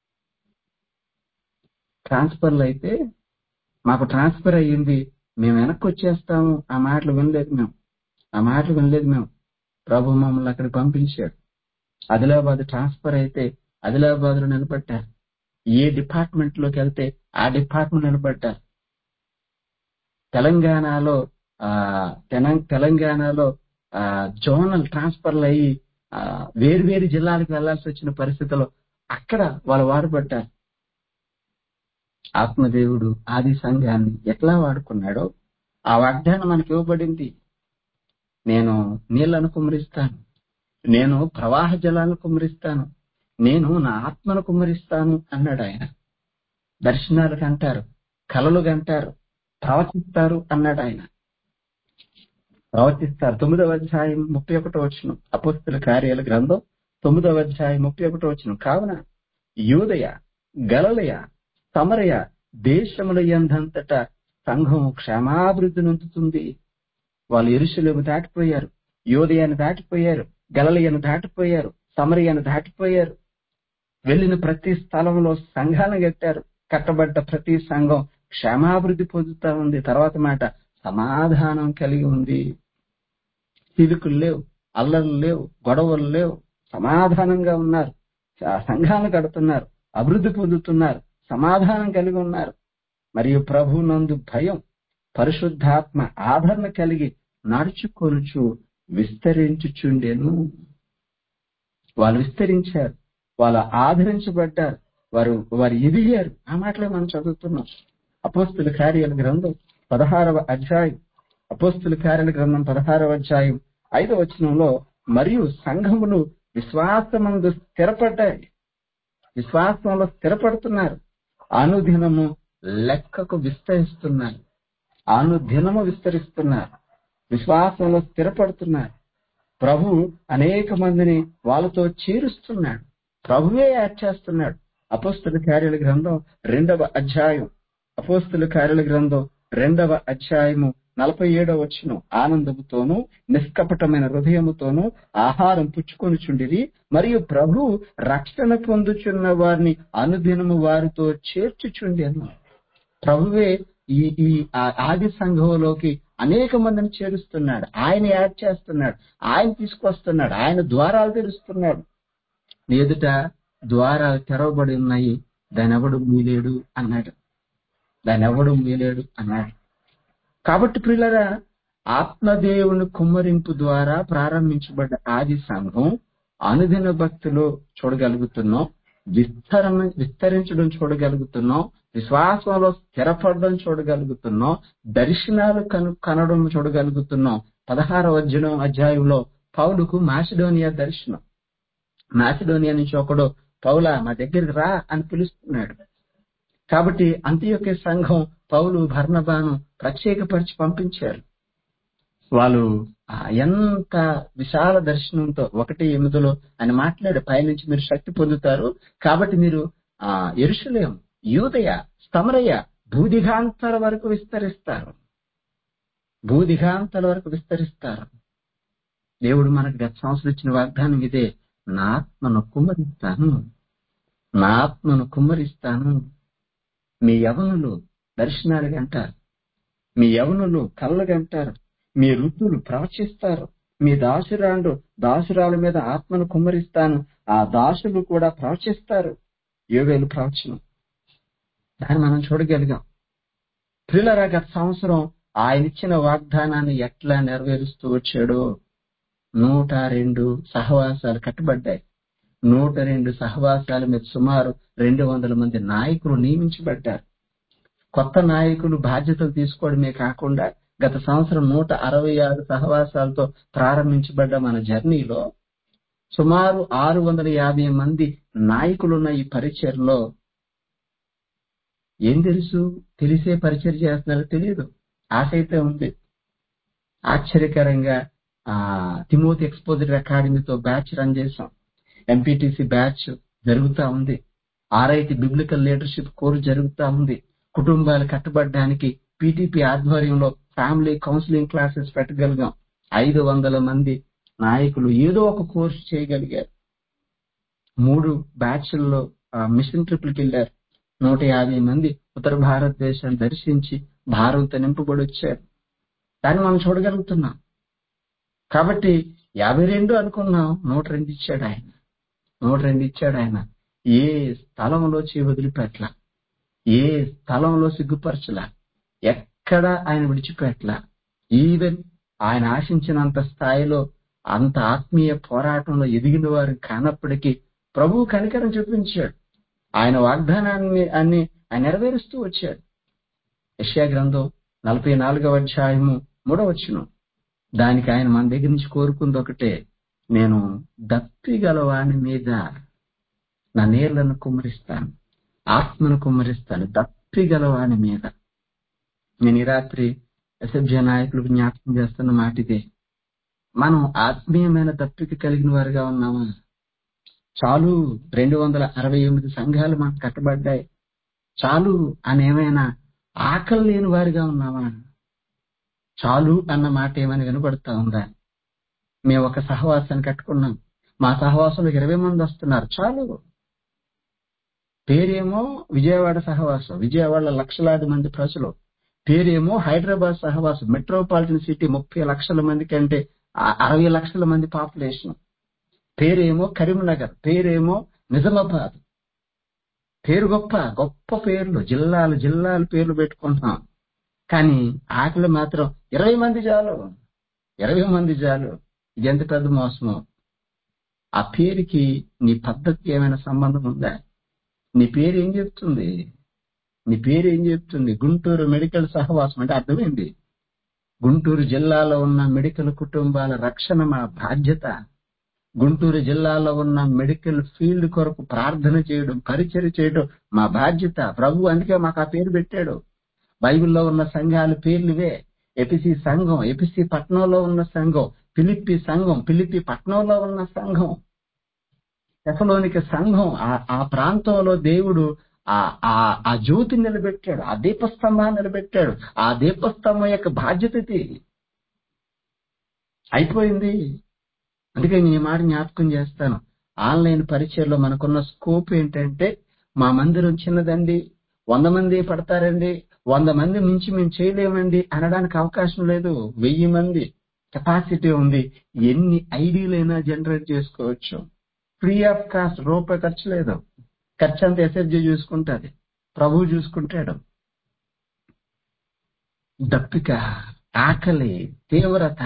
ట్రాన్స్ఫర్లు అయితే మాకు ట్రాన్స్ఫర్ అయ్యింది మేము వెనక్కి వచ్చేస్తాము ఆ మాటలు వినలేదు మేము ఆ మాటలు వినలేదు మేము ప్రభు మమ్మల్ని అక్కడికి పంపించాడు ఆదిలాబాద్ ట్రాన్స్ఫర్ అయితే ఆదిలాబాద్ లో నిలబడ్డారు ఏ డిపార్ట్మెంట్ లోకి వెళ్తే ఆ డిపార్ట్మెంట్ నిలబడ్డారు తెలంగాణలో ఆ తెలం- తెలంగాణలో ఆ జోనల్ ట్రాన్స్ఫర్లు అయ్యి ఆ, వేరు వేరు జిల్లాలకు వెళ్లాల్సి వచ్చిన పరిస్థితుల్లో అక్కడ వాళ్ళు వాడబడ్డారు ఆత్మదేవుడు ఆది సంఘాన్ని ఎట్లా వాడుకున్నాడో ఆ వాగ్దానం మనకి ఇవ్వబడింది నేను నీళ్లను కుమ్మరిస్తాను నేను ప్రవాహ జలాలను కుమ్మరిస్తాను నేను నా ఆత్మను కుమ్మరిస్తాను అన్నాడు ఆయన దర్శనాలకు అంటారు కలలు అంటారు ప్రవచిస్తారు అన్నాడు ఆయన ప్రవచిస్తారు తొమ్మిదవ అధ్యాయం ముప్పై ఒకటో వచ్చిన అపోస్తుల కార్యాల గ్రంథం తొమ్మిదవ అధ్యాయం ముప్పై ఒకటో వచ్చిన కావున యూదయ గలలయ సమరయ దేశముల ఎందంతటా సంఘం క్షేమాభివృద్ధి నొందుతుంది వాళ్ళు ఎరుసలేము దాటిపోయారు యోదయాన్ని దాటిపోయారు గలలయను దాటిపోయారు సమరయను దాటిపోయారు వెళ్ళిన ప్రతి స్థలంలో సంఘాలను కట్టారు కట్టబడ్డ ప్రతి సంఘం క్షేమాభివృద్ధి పొందుతా ఉంది తర్వాత మాట సమాధానం కలిగి ఉంది చిలుకులు లేవు అల్లర్లు లేవు గొడవలు లేవు సమాధానంగా ఉన్నారు ఆ సంఘాలను కడుతున్నారు అభివృద్ధి పొందుతున్నారు సమాధానం కలిగి ఉన్నారు మరియు ప్రభు నందు భయం పరిశుద్ధాత్మ ఆదరణ కలిగి నడుచుకొనుచు విస్తరించుచుండెను వాళ్ళు విస్తరించారు వాళ్ళు ఆదరించబడ్డారు వారు వారు ఎదిగారు ఆ మాటలే మనం చదువుతున్నాం అపోస్తుల కార్యాల గ్రంథం పదహారవ అధ్యాయం అపోస్తుల కార్యాల గ్రంథం పదహారవ అధ్యాయం ఐదో వచనంలో మరియు సంఘములు విశ్వాసమందు స్థిరపడ్డాయి విశ్వాసంలో స్థిరపడుతున్నారు అనుదినము లెక్కకు విస్తరిస్తున్నారు అనుదినము విస్తరిస్తున్నారు విశ్వాసంలో స్థిరపడుతున్నారు ప్రభు అనేక మందిని వాళ్ళతో చేరుస్తున్నాడు ప్రభువే యాడ్ చేస్తున్నాడు అపోస్తుల కార్యాల గ్రంథం రెండవ అధ్యాయం అపోస్తుల కార్యాల గ్రంథం రెండవ అధ్యాయము నలభై ఏడవ వచ్చిన ఆనందముతోనూ నిష్కపటమైన హృదయముతోనూ ఆహారం పుచ్చుకొని చుండిరి మరియు ప్రభు రక్షణ పొందుచున్న వారిని అనుదినము వారితో చేర్చుచుండెను ప్రభువే ఈ ఈ ఆ- ఆది సంఘంలోకి అనేక మందిని చేరుస్తున్నాడు ఆయన యాడ్ చేస్తున్నాడు ఆయన తీసుకొస్తున్నాడు ఆయన ద్వారాలు తెరుస్తున్నాడు నీ ఎదుట ద్వారాలు తెరవబడి ఉన్నాయి దాని ఎవడు మీలేడు అన్నాడు దాని ఎవడు మీలేడు అన్నాడు కాబట్టి ప్రియులరా ఆత్మదేవుని కుమ్మరింపు ద్వారా ప్రారంభించబడ్డ ఆది సంఘం అనుదిన భక్తిలో చూడగలుగుతున్నాం విస్తరణ విస్తరించడం చూడగలుగుతున్నాం విశ్వాసంలో స్థిరపడడం చూడగలుగుతున్నాం దర్శనాలు కను కనడం చూడగలుగుతున్నాం పదహారవ అధ్యయనం అధ్యాయంలో పౌలుకు మాసిడోనియా దర్శనం మాసిడోనియా నుంచి ఒకడు పౌలా మా దగ్గరికి రా అని పిలుస్తున్నాడు కాబట్టి అంత్యొకే సంఘం పౌలు భర్ణబాను ప్రత్యేకపరిచి పంపించారు వాళ్ళు ఆ ఎంత విశాల దర్శనంతో ఒకటి ఎనిమిదిలో ఆయన మాట్లాడు పైనుంచి మీరు శక్తి పొందుతారు కాబట్టి మీరు ఆ ఎరుషులేం యూదయ స్తమరయ్య భూదిగాంతల వరకు విస్తరిస్తారు భూదిగాంతల వరకు విస్తరిస్తారు దేవుడు మనకు గత సంవత్సరం ఇచ్చిన వాగ్దానం ఇదే నా ఆత్మను కుమ్మరిస్తాను నా ఆత్మను కుమ్మరిస్తాను మీ యవనులు దర్శనాలు అంటారు మీ యవనులు కళ్ళు అంటారు మీ ఋతులు ప్రవచిస్తారు మీ దాసురాండు దాసురాల మీద ఆత్మను కుమ్మరిస్తాను ఆ దాసులు కూడా ప్రవచిస్తారు యోవేలు ప్రవచనం దాన్ని మనం చూడగలిగాం ప్రియులరా గత సంవత్సరం ఆయన ఇచ్చిన వాగ్దానాన్ని ఎట్లా నెరవేరుస్తూ వచ్చాడో నూట రెండు సహవాసాలు కట్టబడ్డాయి నూట రెండు సహవాసాల మీద సుమారు రెండు వందల మంది నాయకులు నియమించబడ్డారు కొత్త నాయకులు బాధ్యతలు తీసుకోవడమే కాకుండా గత సంవత్సరం నూట అరవై ఆరు సహవాసాలతో ప్రారంభించబడ్డ మన జర్నీలో సుమారు ఆరు వందల యాభై మంది నాయకులున్న ఈ పరిచయలో ఏం తెలుసు తెలిసే పరిచయం చేస్తున్నారో తెలియదు ఆశ అయితే ఉంది ఆశ్చర్యకరంగా ఆ తిమోతి ఎక్స్పోజిటర్ అకాడమీతో బ్యాచ్ రన్ చేశాం ఎంపీటీసీ బ్యాచ్ జరుగుతా ఉంది ఆర్ఐటి బిబ్లికల్ లీడర్షిప్ కోర్సు జరుగుతా ఉంది కుటుంబాలు కట్టబడడానికి పీటీపీ ఆధ్వర్యంలో ఫ్యామిలీ కౌన్సిలింగ్ క్లాసెస్ పెట్టగలిగాం ఐదు వందల మంది నాయకులు ఏదో ఒక కోర్సు చేయగలిగారు మూడు బ్యాచ్ల్లో మిషన్ ట్రిప్లకి వెళ్ళారు నూట యాభై మంది ఉత్తర భారతదేశాన్ని దర్శించి భారత నింపబడి వచ్చారు దాన్ని మనం చూడగలుగుతున్నాం కాబట్టి యాభై రెండు అనుకున్నాం నూట రెండు ఇచ్చాడు ఆయన నూట రెండు ఇచ్చాడు ఆయన ఏ స్థలంలో చేయి వదిలిపెట్ల ఏ స్థలంలో సిగ్గుపరచలా ఎక్కడ ఆయన విడిచిపెట్టలా ఈవెన్ ఆయన ఆశించినంత స్థాయిలో అంత ఆత్మీయ పోరాటంలో ఎదిగిన వారు కానప్పటికీ ప్రభు కనికరం చూపించాడు ఆయన వాగ్దానాన్ని అన్ని ఆయన నెరవేరుస్తూ వచ్చాడు యష్యా గ్రంథం నలభై నాలుగవ అధ్యాయము మూడవచ్చును దానికి ఆయన మన దగ్గర నుంచి కోరుకుంది ఒకటే నేను దప్పిగల వాని మీద నా నీళ్లను కుమ్మరిస్తాను ఆత్మను కుమ్మరిస్తాను దప్పిగల వాని మీద నేను ఈ రాత్రి ఎస్ఎఫ్జే నాయకులకు జ్ఞాపకం చేస్తున్న మాట ఇదే మనం ఆత్మీయమైన దప్పిక కలిగిన వారుగా ఉన్నామా చాలు రెండు వందల అరవై ఎనిమిది సంఘాలు మనకు కట్టబడ్డాయి చాలు అని ఏమైనా ఆకలి లేని వారిగా ఉన్నామా చాలు అన్న మాట ఏమైనా వినబడుతా ఉందా మేము ఒక సహవాసాన్ని కట్టుకున్నాం మా సహవాసంలో ఇరవై మంది వస్తున్నారు చాలు పేరేమో విజయవాడ సహవాసం విజయవాడలో లక్షలాది మంది ప్రజలు పేరేమో హైదరాబాద్ సహవాసం మెట్రోపాలిటన్ సిటీ ముప్పై లక్షల మంది కంటే ఆ- అరవై లక్షల మంది పాపులేషన్ పేరేమో కరీంనగర్ పేరేమో నిజామాబాద్ పేరు గొప్ప గొప్ప పేర్లు జిల్లాలు జిల్లాలు పేర్లు పెట్టుకుంటున్నాం కానీ ఆకలి మాత్రం ఇరవై మంది చాలు ఇరవై మంది చాలు ఇది ఎంత పెద్ద మోసమో ఆ పేరుకి నీ పద్ధతికి ఏమైనా సంబంధం ఉందా నీ పేరు ఏం చెప్తుంది నీ పేరు ఏం చెప్తుంది గుంటూరు మెడికల్ సహవాసం అంటే అర్థమైంది గుంటూరు జిల్లాలో ఉన్న మెడికల్ కుటుంబాల రక్షణ మా బాధ్యత గుంటూరు జిల్లాలో ఉన్న మెడికల్ ఫీల్డ్ కొరకు ప్రార్థన చేయడం పరిచయం చేయడం మా బాధ్యత ప్రభు అందుకే మాకు ఆ పేరు పెట్టాడు బైబిల్లో ఉన్న సంఘాల పేర్లు ఇవే ఎపిసి సంఘం ఎపిసి పట్నంలో ఉన్న సంఘం పిలిపి సంఘం పిలిపి పట్నంలో ఉన్న సంఘం తెసలోనిక సంఘం ఆ- ఆ ప్రాంతంలో దేవుడు ఆ ఆ ఆ జ్యోతి నిలబెట్టాడు ఆ దీపస్తంభాన్ని నిలబెట్టాడు ఆ దీపస్తంభం యొక్క బాధ్యత ఇది అయిపోయింది అందుకే నేను ఈ మాట జ్ఞాపకం చేస్తాను ఆన్లైన్ పరిచయంలో మనకున్న స్కోప్ ఏంటంటే మా మందిరం చిన్నదండి వంద మంది పడతారండి వంద మంది మించి మేము చేయలేమండి అనడానికి అవకాశం లేదు వెయ్యి మంది కెపాసిటీ ఉంది ఎన్ని ఐడీలైనా జనరేట్ చేసుకోవచ్చు ఫ్రీ ఆఫ్ కాస్ట్ రూపాయి ఖర్చు లేదు ఖర్చు అంతా ఎస్ఎఫ్జి చూసుకుంటుంది ప్రభు చూసుకుంటాడు దప్పిక ఆకలి తీవ్రత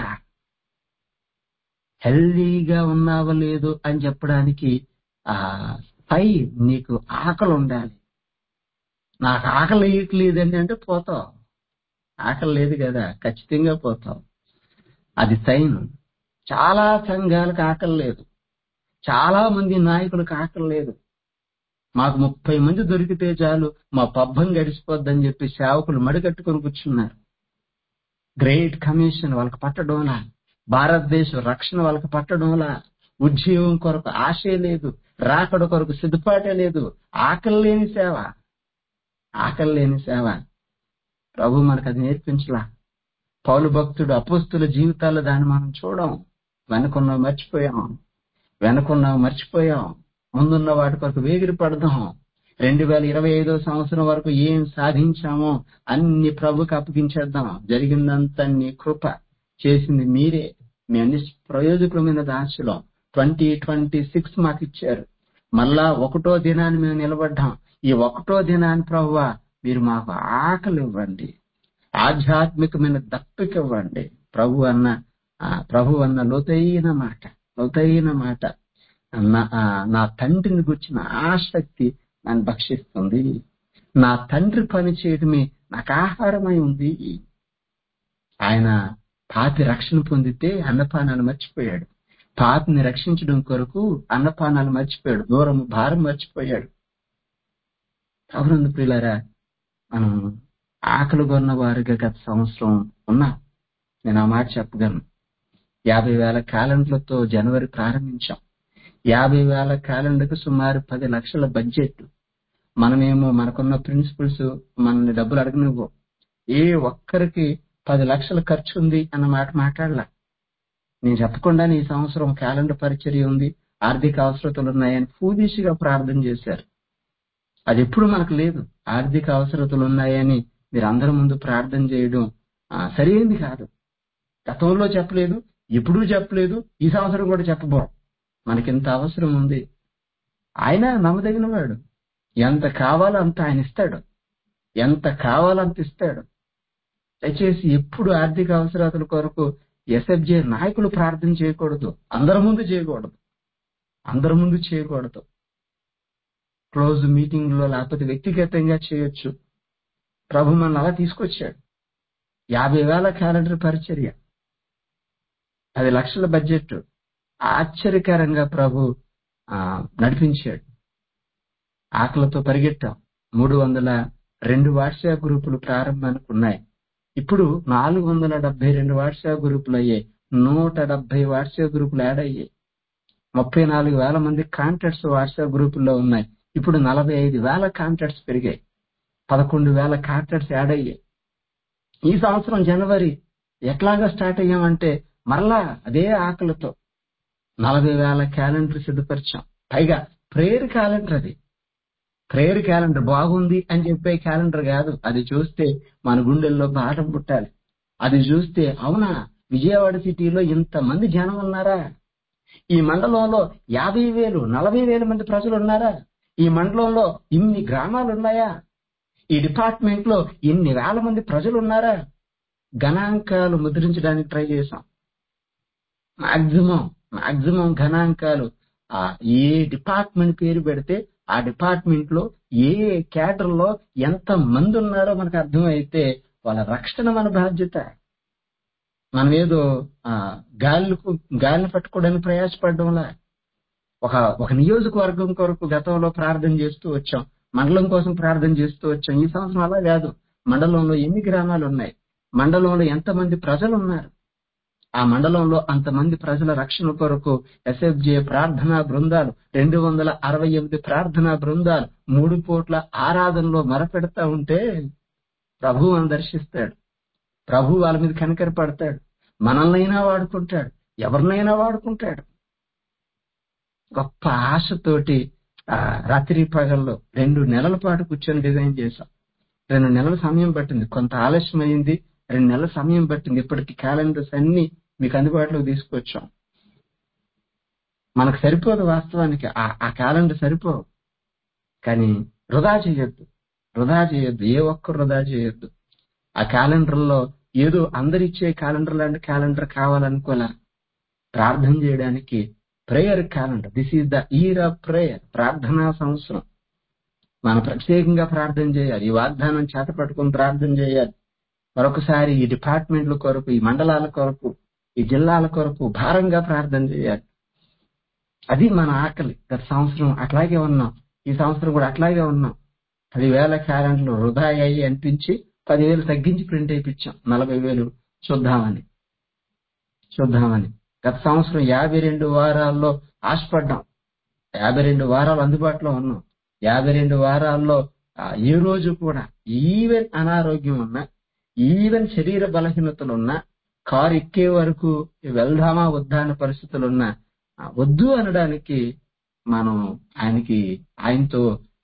హెల్దీగా ఉన్నావో లేదు అని చెప్పడానికి ఆ పై నీకు ఆకలి ఉండాలి నాకు ఆకలి వేయట్లేదండి అంటే పోతావు ఆకలి లేదు కదా ఖచ్చితంగా పోతావు అది సైన్ చాలా సంఘాలకు ఆకలి లేదు చాలా మంది నాయకులకు ఆకలి లేదు మాకు ముప్పై మంది దొరికితే చాలు మా పబ్బం గడిచిపోద్దని చెప్పి సేవకులు మడికట్టుకొని కూర్చున్నారు గ్రేట్ కమిషన్ వాళ్ళకి పట్టడంలా భారతదేశ రక్షణ వాళ్ళకి పట్టడంలా ఉద్యోగం కొరకు ఆశే లేదు రాకడ కొరకు సిద్ధపాటే లేదు ఆకలి లేని సేవ ఆకలి లేని సేవ ప్రభు మనకు అది నేర్పించలా పౌలు భక్తుడు అపోస్తుల జీవితాల్లో దాన్ని మనం చూడం వెనకున్నావు మర్చిపోయాం వెనకున్నావు మర్చిపోయాం ముందున్న వాటి కొరకు వేగిరి పడదాం రెండు వేల ఇరవై ఐదో సంవత్సరం వరకు ఏం సాధించామో అన్ని ప్రభుకి అప్పగించేద్దాం జరిగిందంతా నీ కృప చేసింది మీరే మీ అన్ని ప్రయోజకులమైన దాచులో ట్వంటీ ట్వంటీ సిక్స్ మాకు ఇచ్చారు మళ్ళా ఒకటో దినాన్ని మేము నిలబడ్డాం ఈ ఒకటో దినాన్ని ప్రభువా మీరు మాకు ఆకలి ఇవ్వండి ఆధ్యాత్మికమైన దప్పిక ఇవ్వండి ప్రభు అన్న ఆ, ప్రభు అన్న లోతైన మాట లోతైన మాట నా ఆ, నా తండ్రిని గుర్చిన ఆసక్తి నన్ను భక్షిస్తుంది నా తండ్రి పని చేయడమే నాకు ఆహారమై ఉంది ఆయన పాపి రక్షణ పొందితే అన్నపానాలు మర్చిపోయాడు పాపిని రక్షించడం కొరకు అన్నపానాలు మర్చిపోయాడు దూరం భారం మర్చిపోయాడు అవునందు ప్రియులారా మనం ఆకలి కొన్న వారిగా గత సంవత్సరం ఉన్నా నేను ఆ మాట చెప్పగలను యాభై వేల క్యాలెండర్లతో జనవరి ప్రారంభించాం యాభై వేల క్యాలెండర్కి సుమారు పది లక్షల బడ్జెట్ మనమేమో మనకున్న ప్రిన్సిపల్స్ మనల్ని డబ్బులు అడగనివ్వు ఏ ఒక్కరికి పది లక్షల ఖర్చు ఉంది అన్న మాట మాట్లాడలా నేను చెప్పకుండానే ఈ సంవత్సరం క్యాలెండర్ పరిచర్య ఉంది ఆర్థిక అవసరతలు ఉన్నాయని ఫూదిషిగా ప్రార్థన చేశారు అది ఎప్పుడు మనకు లేదు ఆర్థిక అవసరతలు ఉన్నాయని మీరు అందరి ముందు ప్రార్థన చేయడం ఆ, సరైనది కాదు గతంలో చెప్పలేదు ఎప్పుడూ చెప్పలేదు ఈ సంవత్సరం కూడా చెప్పబో మనకింత అవసరం ఉంది ఆయన నమ్మదగిన వాడు ఎంత కావాలో అంత ఆయన ఇస్తాడు ఎంత కావాలో అంత ఇస్తాడు దయచేసి ఎప్పుడు ఆర్థిక అవసరాల కొరకు ఎస్ఎఫ్జే నాయకులు ప్రార్థన చేయకూడదు అందరి ముందు చేయకూడదు అందరి ముందు చేయకూడదు క్లోజ్ మీటింగ్ లో లేకపోతే వ్యక్తిగతంగా చేయొచ్చు ప్రభు మనల్ని అలా తీసుకొచ్చాడు యాభై వేల క్యాలెండర్ పరిచర్య పది లక్షల బడ్జెట్ ఆశ్చర్యకరంగా ప్రభు ఆ, నడిపించాడు ఆకలితో పరిగెట్టాం మూడు వందల రెండు వాట్సాప్ గ్రూపులు ప్రారంభానికి ఉన్నాయి ఇప్పుడు నాలుగు వందల డెబ్బై రెండు వాట్సాప్ గ్రూపులు అయ్యాయి నూట డెబ్బై వాట్సాప్ గ్రూపులు యాడ్ అయ్యాయి ముప్పై నాలుగు వేల మంది కాంటాక్ట్స్ వాట్సాప్ గ్రూపుల్లో ఉన్నాయి ఇప్పుడు నలభై ఐదు వేల కాంటాక్ట్స్ పెరిగాయి పదకొండు వేల కాంటాక్ట్స్ యాడ్ అయ్యాయి ఈ సంవత్సరం జనవరి ఎట్లాగా స్టార్ట్ అయ్యామంటే మరలా అదే ఆకలితో నలభై వేల క్యాలెండర్ సిద్ధపరిచాం పైగా ప్రేయర్ క్యాలెండర్ అది ప్రేయర్ క్యాలెండర్ బాగుంది అని చెప్పే క్యాలెండర్ కాదు అది చూస్తే మన గుండెల్లో బాధ పుట్టాలి అది చూస్తే అవునా విజయవాడ సిటీలో ఇంతమంది జనం ఉన్నారా ఈ మండలంలో యాభై వేలు నలభై వేల మంది ప్రజలు ఉన్నారా ఈ మండలంలో ఇన్ని గ్రామాలు ఉన్నాయా ఈ డిపార్ట్మెంట్ లో ఇన్ని వేల మంది ప్రజలు ఉన్నారా గణాంకాలు ముద్రించడానికి ట్రై చేశాం మాక్సిమం మాక్సిమం గణాంకాలు ఆ ఏ డిపార్ట్మెంట్ పేరు పెడితే ఆ డిపార్ట్మెంట్ లో ఏ క్యాడర్ లో ఎంత మంది ఉన్నారో మనకు అర్థమైతే వాళ్ళ రక్షణ మన బాధ్యత మనం ఏదో ఆ, గాలికు గాలిని పట్టుకోవడానికి ప్రయాసపడడంలా ఒక ఒక నియోజకవర్గం కొరకు గతంలో ప్రార్థన చేస్తూ వచ్చాం మండలం కోసం ప్రార్థన చేస్తూ వచ్చాం ఈ సంవత్సరం అలా కాదు మండలంలో ఎన్ని గ్రామాలు ఉన్నాయి మండలంలో ఎంతమంది ప్రజలు ఉన్నారు ఆ మండలంలో అంతమంది ప్రజల రక్షణ కొరకు ఎస్ఎఫ్జే ప్రార్థనా బృందాలు రెండు వందల అరవై ఎనిమిది ప్రార్థనా బృందాలు మూడు పూట్ల ఆరాధనలో మొరపెడతా ఉంటే ప్రభువును దర్శిస్తాడు ప్రభు వాళ్ళ మీద కనికర పడతాడు మనల్నైనా వాడుకుంటాడు ఎవరినైనా వాడుకుంటాడు గొప్ప ఆశతోటి ఆ రాత్రి పగల్లో రెండు నెలల పాటు కూర్చొని డిజైన్ చేశాం రెండు నెలల సమయం పట్టింది కొంత ఆలస్యం అయింది రెండు నెలల సమయం పట్టింది ఇప్పటికి క్యాలెండర్స్ అన్ని మీకు అందుబాటులోకి తీసుకొచ్చాం మనకు సరిపోదు వాస్తవానికి ఆ ఆ క్యాలెండర్ సరిపోవు కానీ వృధా చేయొద్దు వృధా చేయొద్దు ఏ ఒక్కరు వృధా చేయొద్దు ఆ క్యాలెండర్లో ఏదో అందరిచ్చే క్యాలెండర్ లాంటి క్యాలెండర్ కావాలనుకోలే ప్రార్థన చేయడానికి prayer calendar this is the year of prayer ప్రార్థనా సంవత్సరం మనం ప్రత్యేకంగా ప్రార్థన చేయాలి ఈ వాగ్దానం చేత పట్టుకుని ప్రార్థన చేయాలి మరొకసారి ఈ డిపార్ట్మెంట్ల కొరకు ఈ మండలాల కొరకు ఈ జిల్లాల కొరకు భారంగా ప్రార్థన చేయాలి అది మన ఆకలి గత సంవత్సరం అట్లాగే ఉన్నాం ఈ సంవత్సరం కూడా అట్లాగే ఉన్నాం పదివేల క్యాలెండర్లు వృధా అయ్యి అనిపించి పదివేలు తగ్గించి ప్రింట్ అయిపించాం నలభై వేలు చూద్దామని చూద్దామని గత సంవత్సరం యాభై రెండు వారాల్లో ఆశపడ్డాం యాభై రెండు వారాలు అందుబాటులో ఉన్నాం యాభై రెండు వారాల్లో ఆ, ఏ రోజు కూడా ఈవెన్ అనారోగ్యం ఉన్నా ఈవెన్ శరీర బలహీనతలు ఉన్నా కారు ఎక్కే వరకు వెళ్దామా వద్దా అనే పరిస్థితులు ఉన్నా ఆ, వద్దు అనడానికి మనం ఆయనకి ఆయనతో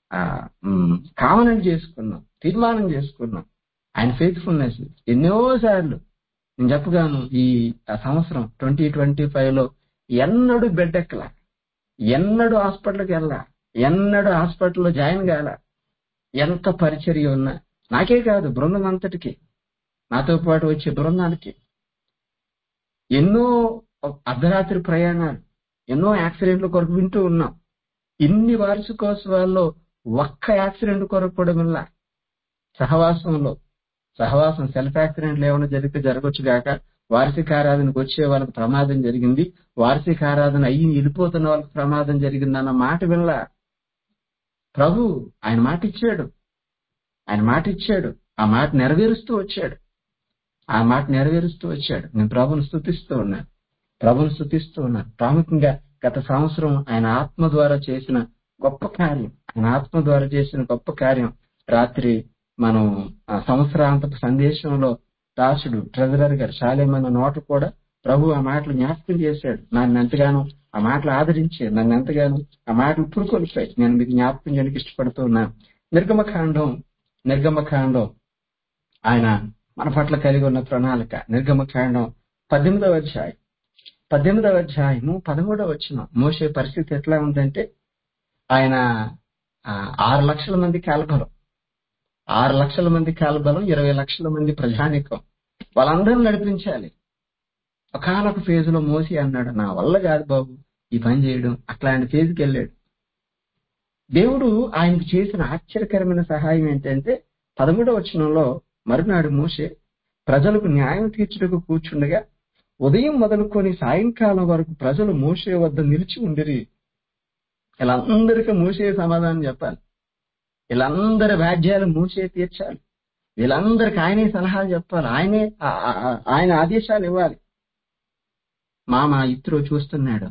కామనెంట్ చేసుకున్నాం తీర్మానం చేసుకున్నాం ఆయన ఫెయిత్ఫుల్నెస్ ఎన్నోసార్లు నేను చెప్పగాను ఈ ఆ సంవత్సరం ట్వంటీ ట్వంటీ ఫైవ్ లో ఎన్నడూ బెడ్ ఎక్కలా ఎన్నడూ హాస్పిటల్కి వెళ్ళా ఎన్నడూ హాస్పిటల్లో జాయిన్ కాల ఎంత పరిచర్య ఉన్నా నాకే కాదు బృందం అంతటికి నాతో పాటు వచ్చే బృందానికి ఎన్నో అర్ధరాత్రి ప్రయాణాలు ఎన్నో యాక్సిడెంట్ల కొరకు వింటూ ఉన్నాం ఇన్ని వార్షికోత్సవాల్లో ఒక్క యాక్సిడెంట్ కొరకు కూడా వినలా సహవాసంలో సహవాసం సెల్ఫ్ యాక్సిడెంట్లు ఏమైనా జరిగితే జరగచ్చు గాక వార్షిక ఆరాధనకు వచ్చే వాళ్ళకి ప్రమాదం జరిగింది వార్షిక ఆరాధన అయ్యి వెళ్ళిపోతున్న వాళ్ళకి ప్రమాదం జరిగింది అన్న మాట వినలా ప్రభు ఆయన మాట ఇచ్చాడు ఆయన మాట ఇచ్చాడు ఆ మాట నెరవేరుస్తూ వచ్చాడు ఆ మాట నెరవేరుస్తూ వచ్చాడు నేను ప్రభుని స్థుతిస్తూ ఉన్నాను ప్రభుని స్థుతిస్తూ ఉన్నాను ప్రాముఖ్యంగా గత సంవత్సరం ఆయన ఆత్మ ద్వారా చేసిన గొప్ప కార్యం ఆయన ఆత్మ ద్వారా చేసిన గొప్ప కార్యం రాత్రి మనం ఆ సంవత్సరాంతపు సందేశంలో దాసుడు ట్రెజరర్ గారు శాలేమన్న నోట కూడా ప్రభు ఆ మాటలు జ్ఞాపకం చేశాడు నన్ను ఎంతగానో ఆ మాటలు ఆదరించాడు నన్ను ఎంతగానో ఆ మాటలు పురుకొల్పాయి నేను మీకు జ్ఞాపకం చేయడానికి ఇష్టపడుతూ ఉన్నాను నిర్గమకాండం నిర్గమకాండం ఆయన మన పట్ల కలిగి ఉన్న ప్రణాళిక నిర్గమకాండం పద్దెనిమిదవ అధ్యాయం పద్దెనిమిదవ అధ్యాయము పదమూడవ వచ్చిన మోసే పరిస్థితి ఎట్లా ఉందంటే ఆయన ఆ, ఆరు లక్షల మంది కాలబలం ఆరు లక్షల మంది కాలబలం ఇరవై లక్షల మంది ప్రజానికం వాళ్ళందరూ నడిపించాలి ఒకనొక ఫేజ్ లో మోసి అన్నాడు నా వల్ల కాదు బాబు ఈ పని చేయడం అట్లాంటి ఫేజ్కి వెళ్ళాడు దేవుడు ఆయనకు చేసిన ఆశ్చర్యకరమైన సహాయం ఏంటంటే పదమూడవ వచనంలో మరునాడు మోసే ప్రజలకు న్యాయం తీర్చుటకు కూర్చుండగా ఉదయం మొదలుకొని సాయంకాలం వరకు ప్రజలు మోసే వద్ద నిలిచి ఉండిరి వీళ్ళందరికీ మోసే సమాధానం చెప్పాలి వీళ్ళందరి వ్యాజ్యాలు మోసే తీర్చాలి వీళ్ళందరికి ఆయనే సలహాలు చెప్పాలి ఆయనే ఆ- ఆ- ఆ- ఆయన ఆదేశాలు ఇవ్వాలి మామ ఇత్రో చూస్తున్నాడు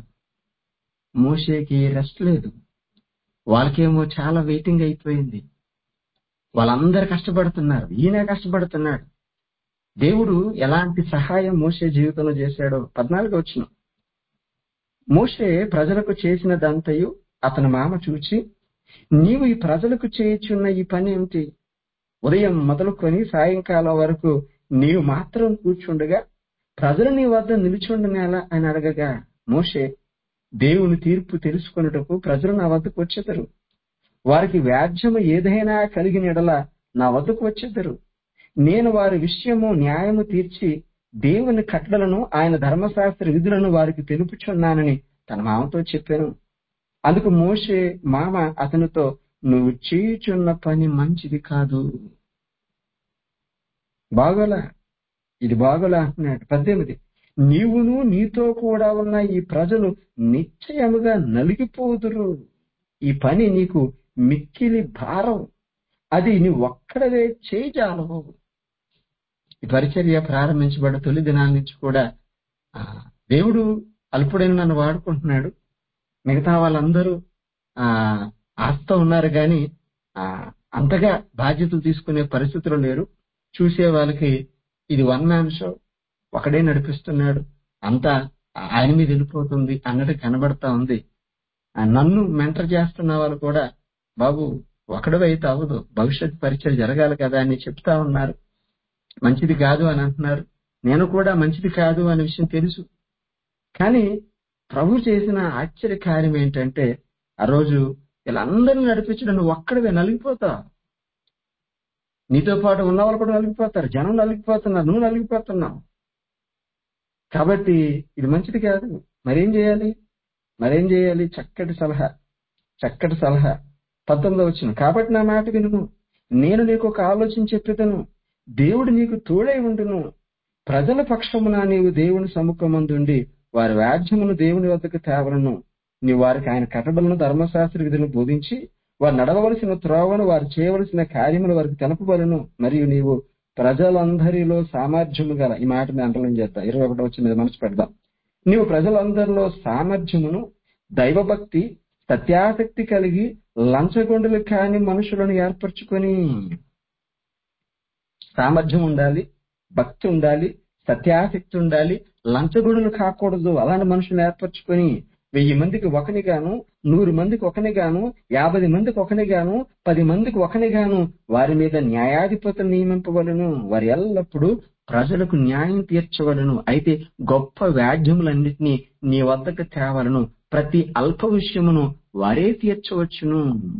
మోసేకి రెస్ట్ లేదు వాళ్ళకేమో చాలా వెయిటింగ్ అయిపోయింది వాళ్ళందరూ కష్టపడుతున్నారు ఈయన కష్టపడుతున్నాడు దేవుడు ఎలాంటి సహాయం మోసే జీవితంలో చేశాడో పద్నాలుగు వచ్చిన మోసే ప్రజలకు చేసినదంతయు అతని మామ చూచి నీవు ఈ ప్రజలకు చేయుచున్న ఈ పని ఏమిటి ఉదయం మొదలుకొని సాయంకాలం వరకు నీవు మాత్రం కూర్చుండగా ప్రజలు నీ వద్ద నిలుచుండనేలా అని అడగగా మోషే దేవుని తీర్పు తెలుసుకొనుటకు ప్రజలు నా వద్దకు వచ్చేదరు వారికి వ్యాజ్యము ఏదైనా కలిగిన ఎడల నా వద్దకు వచ్చేదరు నేను వారి విషయము న్యాయము తీర్చి దేవుని కట్టడలను ఆయన ధర్మశాస్త్ర విధులను వారికి తెలుపుచున్నానని తన మామతో చెప్పాను అందుకు మోషే మామ అతనితో నువ్వు చేయుచున్న పని మంచిది కాదు బాగోలా ఇది బాగోలే అంటున్నాడు పద్దెనిమిది నీవును నీతో కూడా ఉన్న ఈ ప్రజలు నిశ్చయముగా నలిగిపోదురు ఈ పని నీకు మిక్కిలి భారం అది నీ ఒక్కడవే చేయజాలవు ఈ పరిచర్య ప్రారంభించబడ్డ తొలి దినాల నుంచి కూడా ఆ, దేవుడు అల్పుడైన నన్ను వాడుకుంటున్నాడు మిగతా వాళ్ళందరూ ఆ ఆస్త ఉన్నారు కానీ ఆ అంతగా బాధ్యతలు తీసుకునే పరిస్థితులు లేరు చూసే వాళ్ళకి ఇది వన్ మ్యాన్ షో ఒకడే నడిపిస్తున్నాడు అంతా ఆయన మీద వెళ్ళిపోతుంది అన్నట్టు కనబడతా ఉంది ఆ నన్ను మెంటర్ చేస్తున్న వాళ్ళు కూడా బాబు ఒకడవైతే అవ్వదు భవిష్యత్ పరీక్షలు జరగాలి కదా అని చెప్తా ఉన్నారు మంచిది కాదు అని అంటున్నారు నేను కూడా మంచిది కాదు అనే విషయం తెలుసు కానీ ప్రభు చేసిన ఆశ్చర్య కార్యం ఏంటంటే ఆ రోజు వీళ్ళందరినీ నడిపించడం నువ్వు ఒక్కడివే నలిగిపోతావు నీతో పాటు ఉన్న వాళ్ళు కూడా నలిగిపోతారు జనం నలిగిపోతున్నారు నువ్వు నలిగిపోతున్నావు కాబట్టి ఇది మంచిది కాదు మరేం చేయాలి మరేం చేయాలి చక్కటి సలహా చక్కటి సలహా పంతొమ్మిదో వచ్చిన కాబట్టి నా మాట వినుము నేను నీకు ఒక ఆలోచన చెప్పేదను దేవుడు నీకు తోడై ఉండును ప్రజల పక్షమున నీవు దేవుని సముఖమందుండి వారి వ్యాజ్యమును దేవుని వద్దకు తేవలను నీ వారికి ఆయన కట్టడలను ధర్మశాస్త్ర విధులను బోధించి వారు నడవవలసిన త్రోవను వారు చేయవలసిన కార్యములు వారికి తెలపబలను మరియు నీవు ప్రజలందరిలో సామర్థ్యము గల ఈ మాట మీద అంటలం చేద్దాం ఇరవై ఒకటో వచ్చి మీద మనసు పెడదాం నీవు ప్రజలందరిలో సామర్థ్యమును దైవభక్తి సత్యాసక్తి కలిగి లంచగొండలు కాని మనుషులను ఏర్పరచుకొని సామర్థ్యం ఉండాలి భక్తి ఉండాలి సత్యాసక్తి ఉండాలి లంచగొడులు కాకూడదు అలాంటి మనుషులు ఏర్పరచుకొని వెయ్యి మందికి ఒకనిగాను నూరు మందికి ఒకనిగాను యాభై మందికి ఒకనిగాను పది మందికి ఒకనిగాను వారి మీద న్యాయాధిపతులు నియమింపవలను వారు ఎల్లప్పుడూ ప్రజలకు న్యాయం తీర్చవలను అయితే గొప్ప వ్యాధ్యములన్నిటినీ నీ వద్దకు తేవలను ప్రతి అల్ప విషయమును వారే తీర్చవచ్చును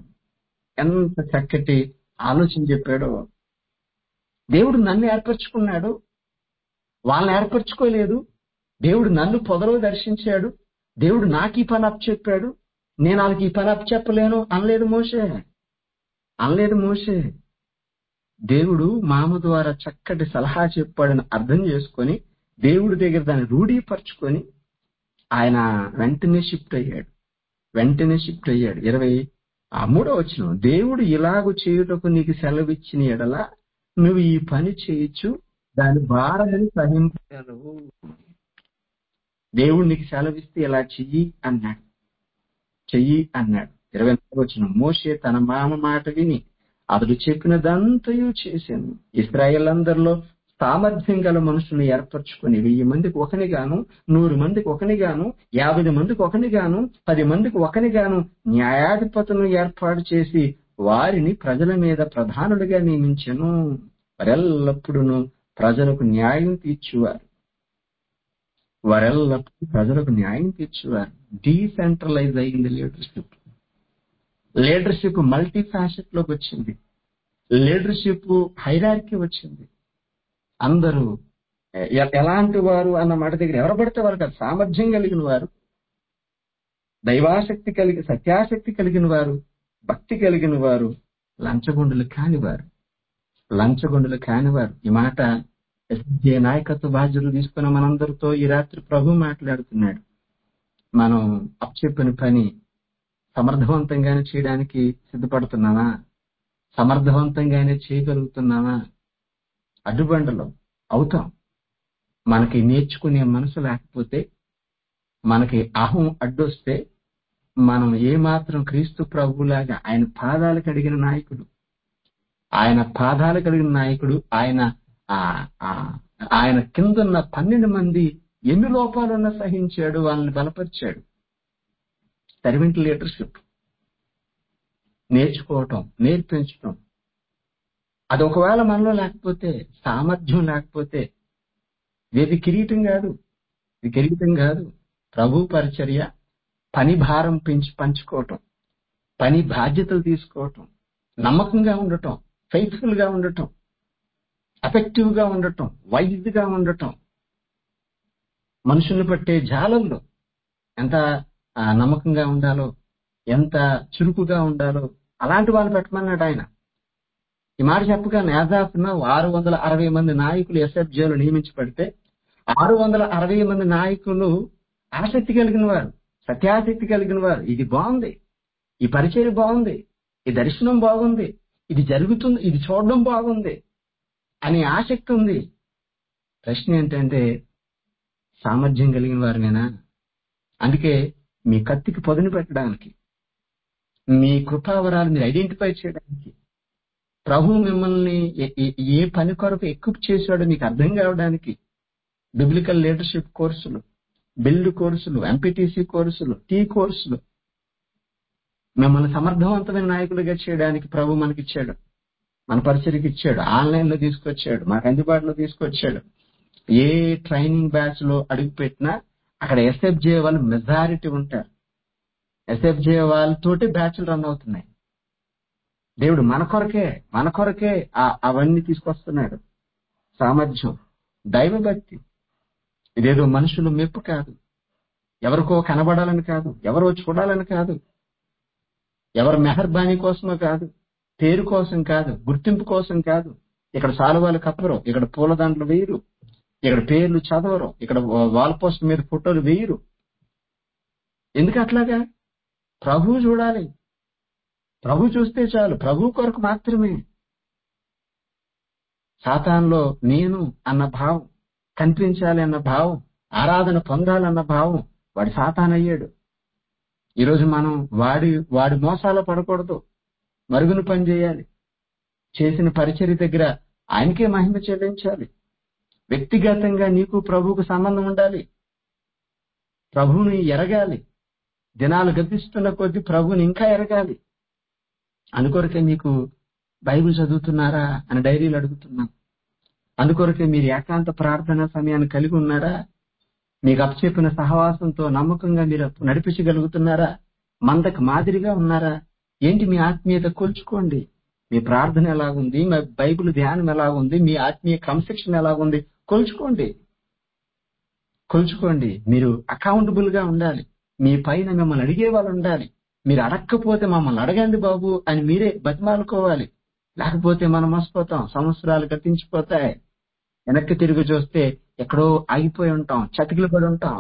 ఎంత చక్కటి ఆలోచన చెప్పాడో దేవుడు నన్ను ఏర్పరచుకున్నాడు వాళ్ళని ఏర్పరచుకోలేదు దేవుడు నన్ను పొదలో దర్శించాడు దేవుడు నాకు ఈ పని చెప్పాడు నేను వాళ్ళకి ఈ పని చెప్పలేను అనలేదు మోసే అనలేదు మోసే దేవుడు మామ ద్వారా చక్కటి సలహా చెప్పాడని అర్థం చేసుకొని దేవుడి దగ్గర దాన్ని రూఢీపరచుకొని ఆయన వెంటనే షిఫ్ట్ అయ్యాడు వెంటనే షిఫ్ట్ అయ్యాడు ఇరవై ఆ మూడో వచ్చిన దేవుడు ఇలాగ చేయుటకు నీకు సెలవిచ్చిన ఎడల నువ్వు ఈ పని చేయొచ్చు దాని భారమని సహించగలవు దేవుడు నీకు సెలవిస్తే ఇలా చెయ్యి అన్నాడు చెయ్యి అన్నాడు ఇరవై నాలుగు వచ్చిన మోషే తన మామ మాట విని అతడు చెప్పినదంతయు చేశాను ఇస్రాయేల్ అందరిలో సామర్థ్యం గల మనుషులను ఏర్పరచుకొని వెయ్యి మందికి ఒకనిగాను నూరు మందికి ఒకనిగాను యాభై మందికి ఒకనిగాను పది మందికి ఒకనిగాను న్యాయాధిపతులను ఏర్పాటు చేసి వారిని ప్రజల మీద ప్రధానులుగా నియమించను వారెల్లప్పుడూ ప్రజలకు న్యాయం తీర్చువారు వారెల్లప్పుడూ ప్రజలకు న్యాయం తీర్చువారు డీసెంట్రలైజ్ అయింది లీడర్షిప్ లీడర్షిప్ మల్టీ ఫ్యాషెట్ లోకి వచ్చింది లీడర్షిప్ హైరార్కీ వచ్చింది అందరూ ఎ- ఎలాంటి వారు అన్న మాట దగ్గర ఎవరు పడితే వారు కాదు సామర్థ్యం కలిగిన వారు దైవాసక్తి కలిగి సత్యాసక్తి కలిగిన వారు భక్తి కలిగిన వారు లంచగొండులు కానివారు లంచగొండులు కానివారు ఈ మాట ఎస్జే నాయకత్వ బాధ్యతలు తీసుకున్న మనందరితో ఈ రాత్రి ప్రభు మాట్లాడుతున్నాడు మనం అప్పచెప్పిన పని సమర్థవంతంగానే చేయడానికి సిద్ధపడుతున్నామా సమర్థవంతంగానే చేయగలుగుతున్నామా అడ్డుబండలో అవుతాం మనకి నేర్చుకునే మనసు లేకపోతే మనకి అహం అడ్డొస్తే మనం ఏమాత్రం క్రీస్తు ప్రభులాగా ఆయన పాదాలు కడిగిన నాయకుడు ఆయన పాదాలు కలిగిన నాయకుడు ఆయన ఆ, ఆ, ఆయన కిందున్న పన్నెండు మంది ఎన్ని లోపాలున్నా సహించాడు వాళ్ళని బలపరిచాడు సర్వెంట్ లీడర్షిప్ నేర్చుకోవటం నేర్పించటం అది ఒకవేళ మనలో లేకపోతే సామర్థ్యం లేకపోతే ఇది కిరీటం కాదు ఇది కిరీటం కాదు ప్రభు పరిచర్య పని భారం పెంచి పంచుకోవటం పని బాధ్యతలు తీసుకోవటం నమ్మకంగా ఉండటం ఫెయిత్ఫుల్ గా ఉండటం ఎఫెక్టివ్ గా ఉండటం వైజ్ గా ఉండటం మనుషుల్ని పట్టే జాలంలో ఎంత ఆ, నమ్మకంగా ఉండాలో ఎంత చురుకుగా ఉండాలో అలాంటి వాళ్ళు పెట్టమన్నాడు ఆయన ఈ మాట చెప్పగానే యాజాఫ్న ఆరు వందల అరవై మంది నాయకులు ఎస్ఎఫ్జేలో నియమించబడితే ఆరు వందల అరవై మంది నాయకులు ఆసక్తి కలిగిన వారు సత్యాసక్తి కలిగిన వారు ఇది బాగుంది ఈ పరిచయం బాగుంది ఈ దర్శనం బాగుంది ఇది జరుగుతుంది ఇది చూడడం బాగుంది అనే ఆసక్తి ఉంది ప్రశ్న ఏంటంటే సామర్థ్యం కలిగిన వారినేనా అందుకే మీ కత్తికి పదును పెట్టడానికి మీ కృపావరాలు మీరు ఐడెంటిఫై చేయడానికి ప్రభు మిమ్మల్ని ఏ- ఏ- ఏ పని కొరకు ఎక్విప్ చేశాడో మీకు అర్థం కావడానికి biblical leadership courses build courses MPTC courses T courses మిమ్మల్ని సమర్థవంతమైన నాయకులుగా చేయడానికి ప్రభు మనకిచ్చాడు మన పరిచయకి ఇచ్చాడు ఆన్లైన్ లో తీసుకొచ్చాడు మనకు అందుబాటులో తీసుకొచ్చాడు ఏ ట్రైనింగ్ బ్యాచ్ లో అడుగు పెట్టినా అక్కడ ఎస్ఎఫ్జే వాళ్ళు మెజారిటీ ఉంటారు ఎస్ఎఫ్జే వాళ్ళతోటి బ్యాచ్లు రన్ అవుతున్నాయి దేవుడు మన కొరకే మన కొరకే ఆ- అవన్నీ తీసుకొస్తున్నాడు సామర్థ్యం దైవభక్తి ఇదేదో మనుషులు మెప్పు కాదు ఎవరికో కనబడాలని కాదు ఎవరో చూడాలని కాదు ఎవరి మెహర్బానీ కోసమో కాదు పేరు కోసం కాదు గుర్తింపు కోసం కాదు ఇక్కడ సాలువాలు కప్పరు ఇక్కడ పూలదండలు వేయరు ఇక్కడ పేర్లు చదవరు ఇక్కడ వాల్ పోస్ట్ మీద ఫోటోలు వేయరు ఎందుకు అట్లాగా ప్రభు చూడాలి ప్రభు చూస్తే చాలు ప్రభు కొరకు మాత్రమే సాతాన్లో నేను అన్న భావం కనిపించాలి అన్న భావం ఆరాధన పొందాలన్న భావం వాడి సాతాన్ అయ్యాడు ఈరోజు మనం వాడి వాడి మోసాలో పడకూడదు మరుగున పని చేయాలి చేసిన పరిచర్య దగ్గర ఆయనకే మహిమ చెల్లించాలి వ్యక్తిగతంగా నీకు ప్రభువుకు సంబంధం ఉండాలి ప్రభువుని ఎరగాలి దినాలు గతిస్తున్న కొద్దీ ప్రభువుని ఇంకా ఎరగాలి అందుకొరకే మీకు బైబిల్ చదువుతున్నారా అని డైరీలు అడుగుతున్నాం అందుకొరకే మీరు ఏకాంత ప్రార్థన సమయాన్ని కలిగి ఉన్నారా మీకు అప్పచెప్పిన సహవాసంతో నమ్మకంగా మీరు నడిపించగలుగుతున్నారా మందకు మాదిరిగా ఉన్నారా ఏంటి మీ ఆత్మీయత కొలుచుకోండి మీ ప్రార్థన ఎలాగుంది మీ బైబిల్ ధ్యానం ఎలాగుంది మీ ఆత్మీయ క్రమశిక్షణ ఎలాగుంది కొలుచుకోండి కొలుచుకోండి మీరు అకౌంటబుల్ గా ఉండాలి మీ పైన మిమ్మల్ని అడిగే వాళ్ళు ఉండాలి మీరు అడగకపోతే మమ్మల్ని అడగండి బాబు అని మీరే బతిమాలుకోవాలి లేకపోతే మనం మోసపోతాం సంవత్సరాలు గతించిపోతాయి వెనక్కి తిరిగి చూస్తే ఎక్కడో ఆగిపోయి ఉంటాం చతికిలు పడి ఉంటాం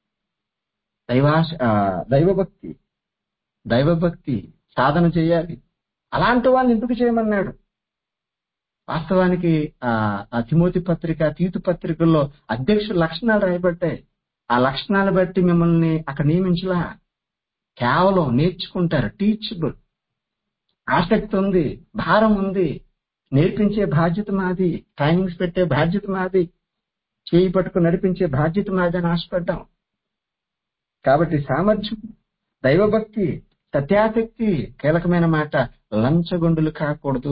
దైవాశ ఆ, దైవభక్తి దైవభక్తి సాధన చేయాలి అలాంటి వాళ్ళని ఎందుకు చేయమన్నాడు వాస్తవానికి ఆ ఆ తిమోతి పత్రిక తీతు పత్రికల్లో అధ్యక్షుల లక్షణాలు రాయబడ్డాయి ఆ లక్షణాలు బట్టి మిమ్మల్ని అక్కడ నియమించలా కేవలం నేర్చుకుంటారు టీచబుల్ ఆసక్తి ఉంది భారం ఉంది నేర్పించే బాధ్యత మాది ట్రైనింగ్స్ పెట్టే బాధ్యత మాది చేయి పట్టుకుని నడిపించే బాధ్యత మాది అని ఆశపడ్డాం కాబట్టి సామర్థ్యం దైవభక్తి సత్యాసక్తి కీలకమైన మాట లంచగొండులు కాకూడదు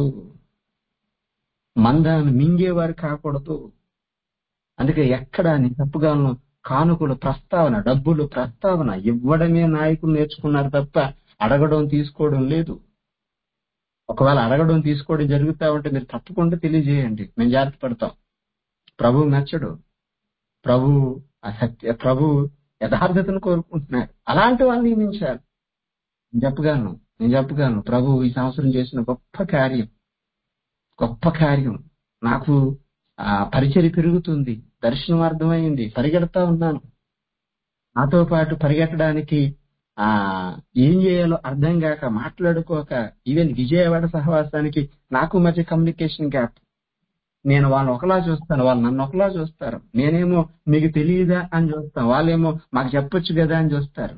మందాన్ని మింగేవారు కాకూడదు అందుకే ఎక్కడ నీ తప్పుగాలను కానుకలు ప్రస్తావన డబ్బులు ప్రస్తావన ఇవ్వడమే నాయకులు నేర్చుకున్నారు తప్ప అడగడం తీసుకోవడం లేదు ఒకవేళ అడగడం తీసుకోవడం జరుగుతా ఉంటే మీరు తప్పకుండా తెలియజేయండి మేము జాగ్రత్త పడతాం ప్రభు నచ్చడు ప్రభు అసత్య ప్రభు యథార్థతను కోరుకుంటున్నాడు అలాంటి వాళ్ళని నియమించాలి నేను చెప్పగలను నేను చెప్పగలను ప్రభు ఈ సంవత్సరం చేసిన గొప్ప కార్యం గొప్ప కార్యం నాకు ఆ పరిచర్య పెరుగుతుంది దర్శనం అర్థమైంది పరిగెడతా ఉన్నాను నాతో పాటు పరిగెట్టడానికి ఆ ఏం చేయాలో అర్థం కాక మాట్లాడుకోక ఈవెన్ విజయవాడ సహవాసానికి నాకు మధ్య కమ్యూనికేషన్ గ్యాప్ నేను వాళ్ళని ఒకలా చూస్తాను వాళ్ళు నన్ను ఒకలా చూస్తారు నేనేమో మీకు తెలియదా అని చూస్తాను వాళ్ళేమో మాకు చెప్పొచ్చు కదా అని చూస్తారు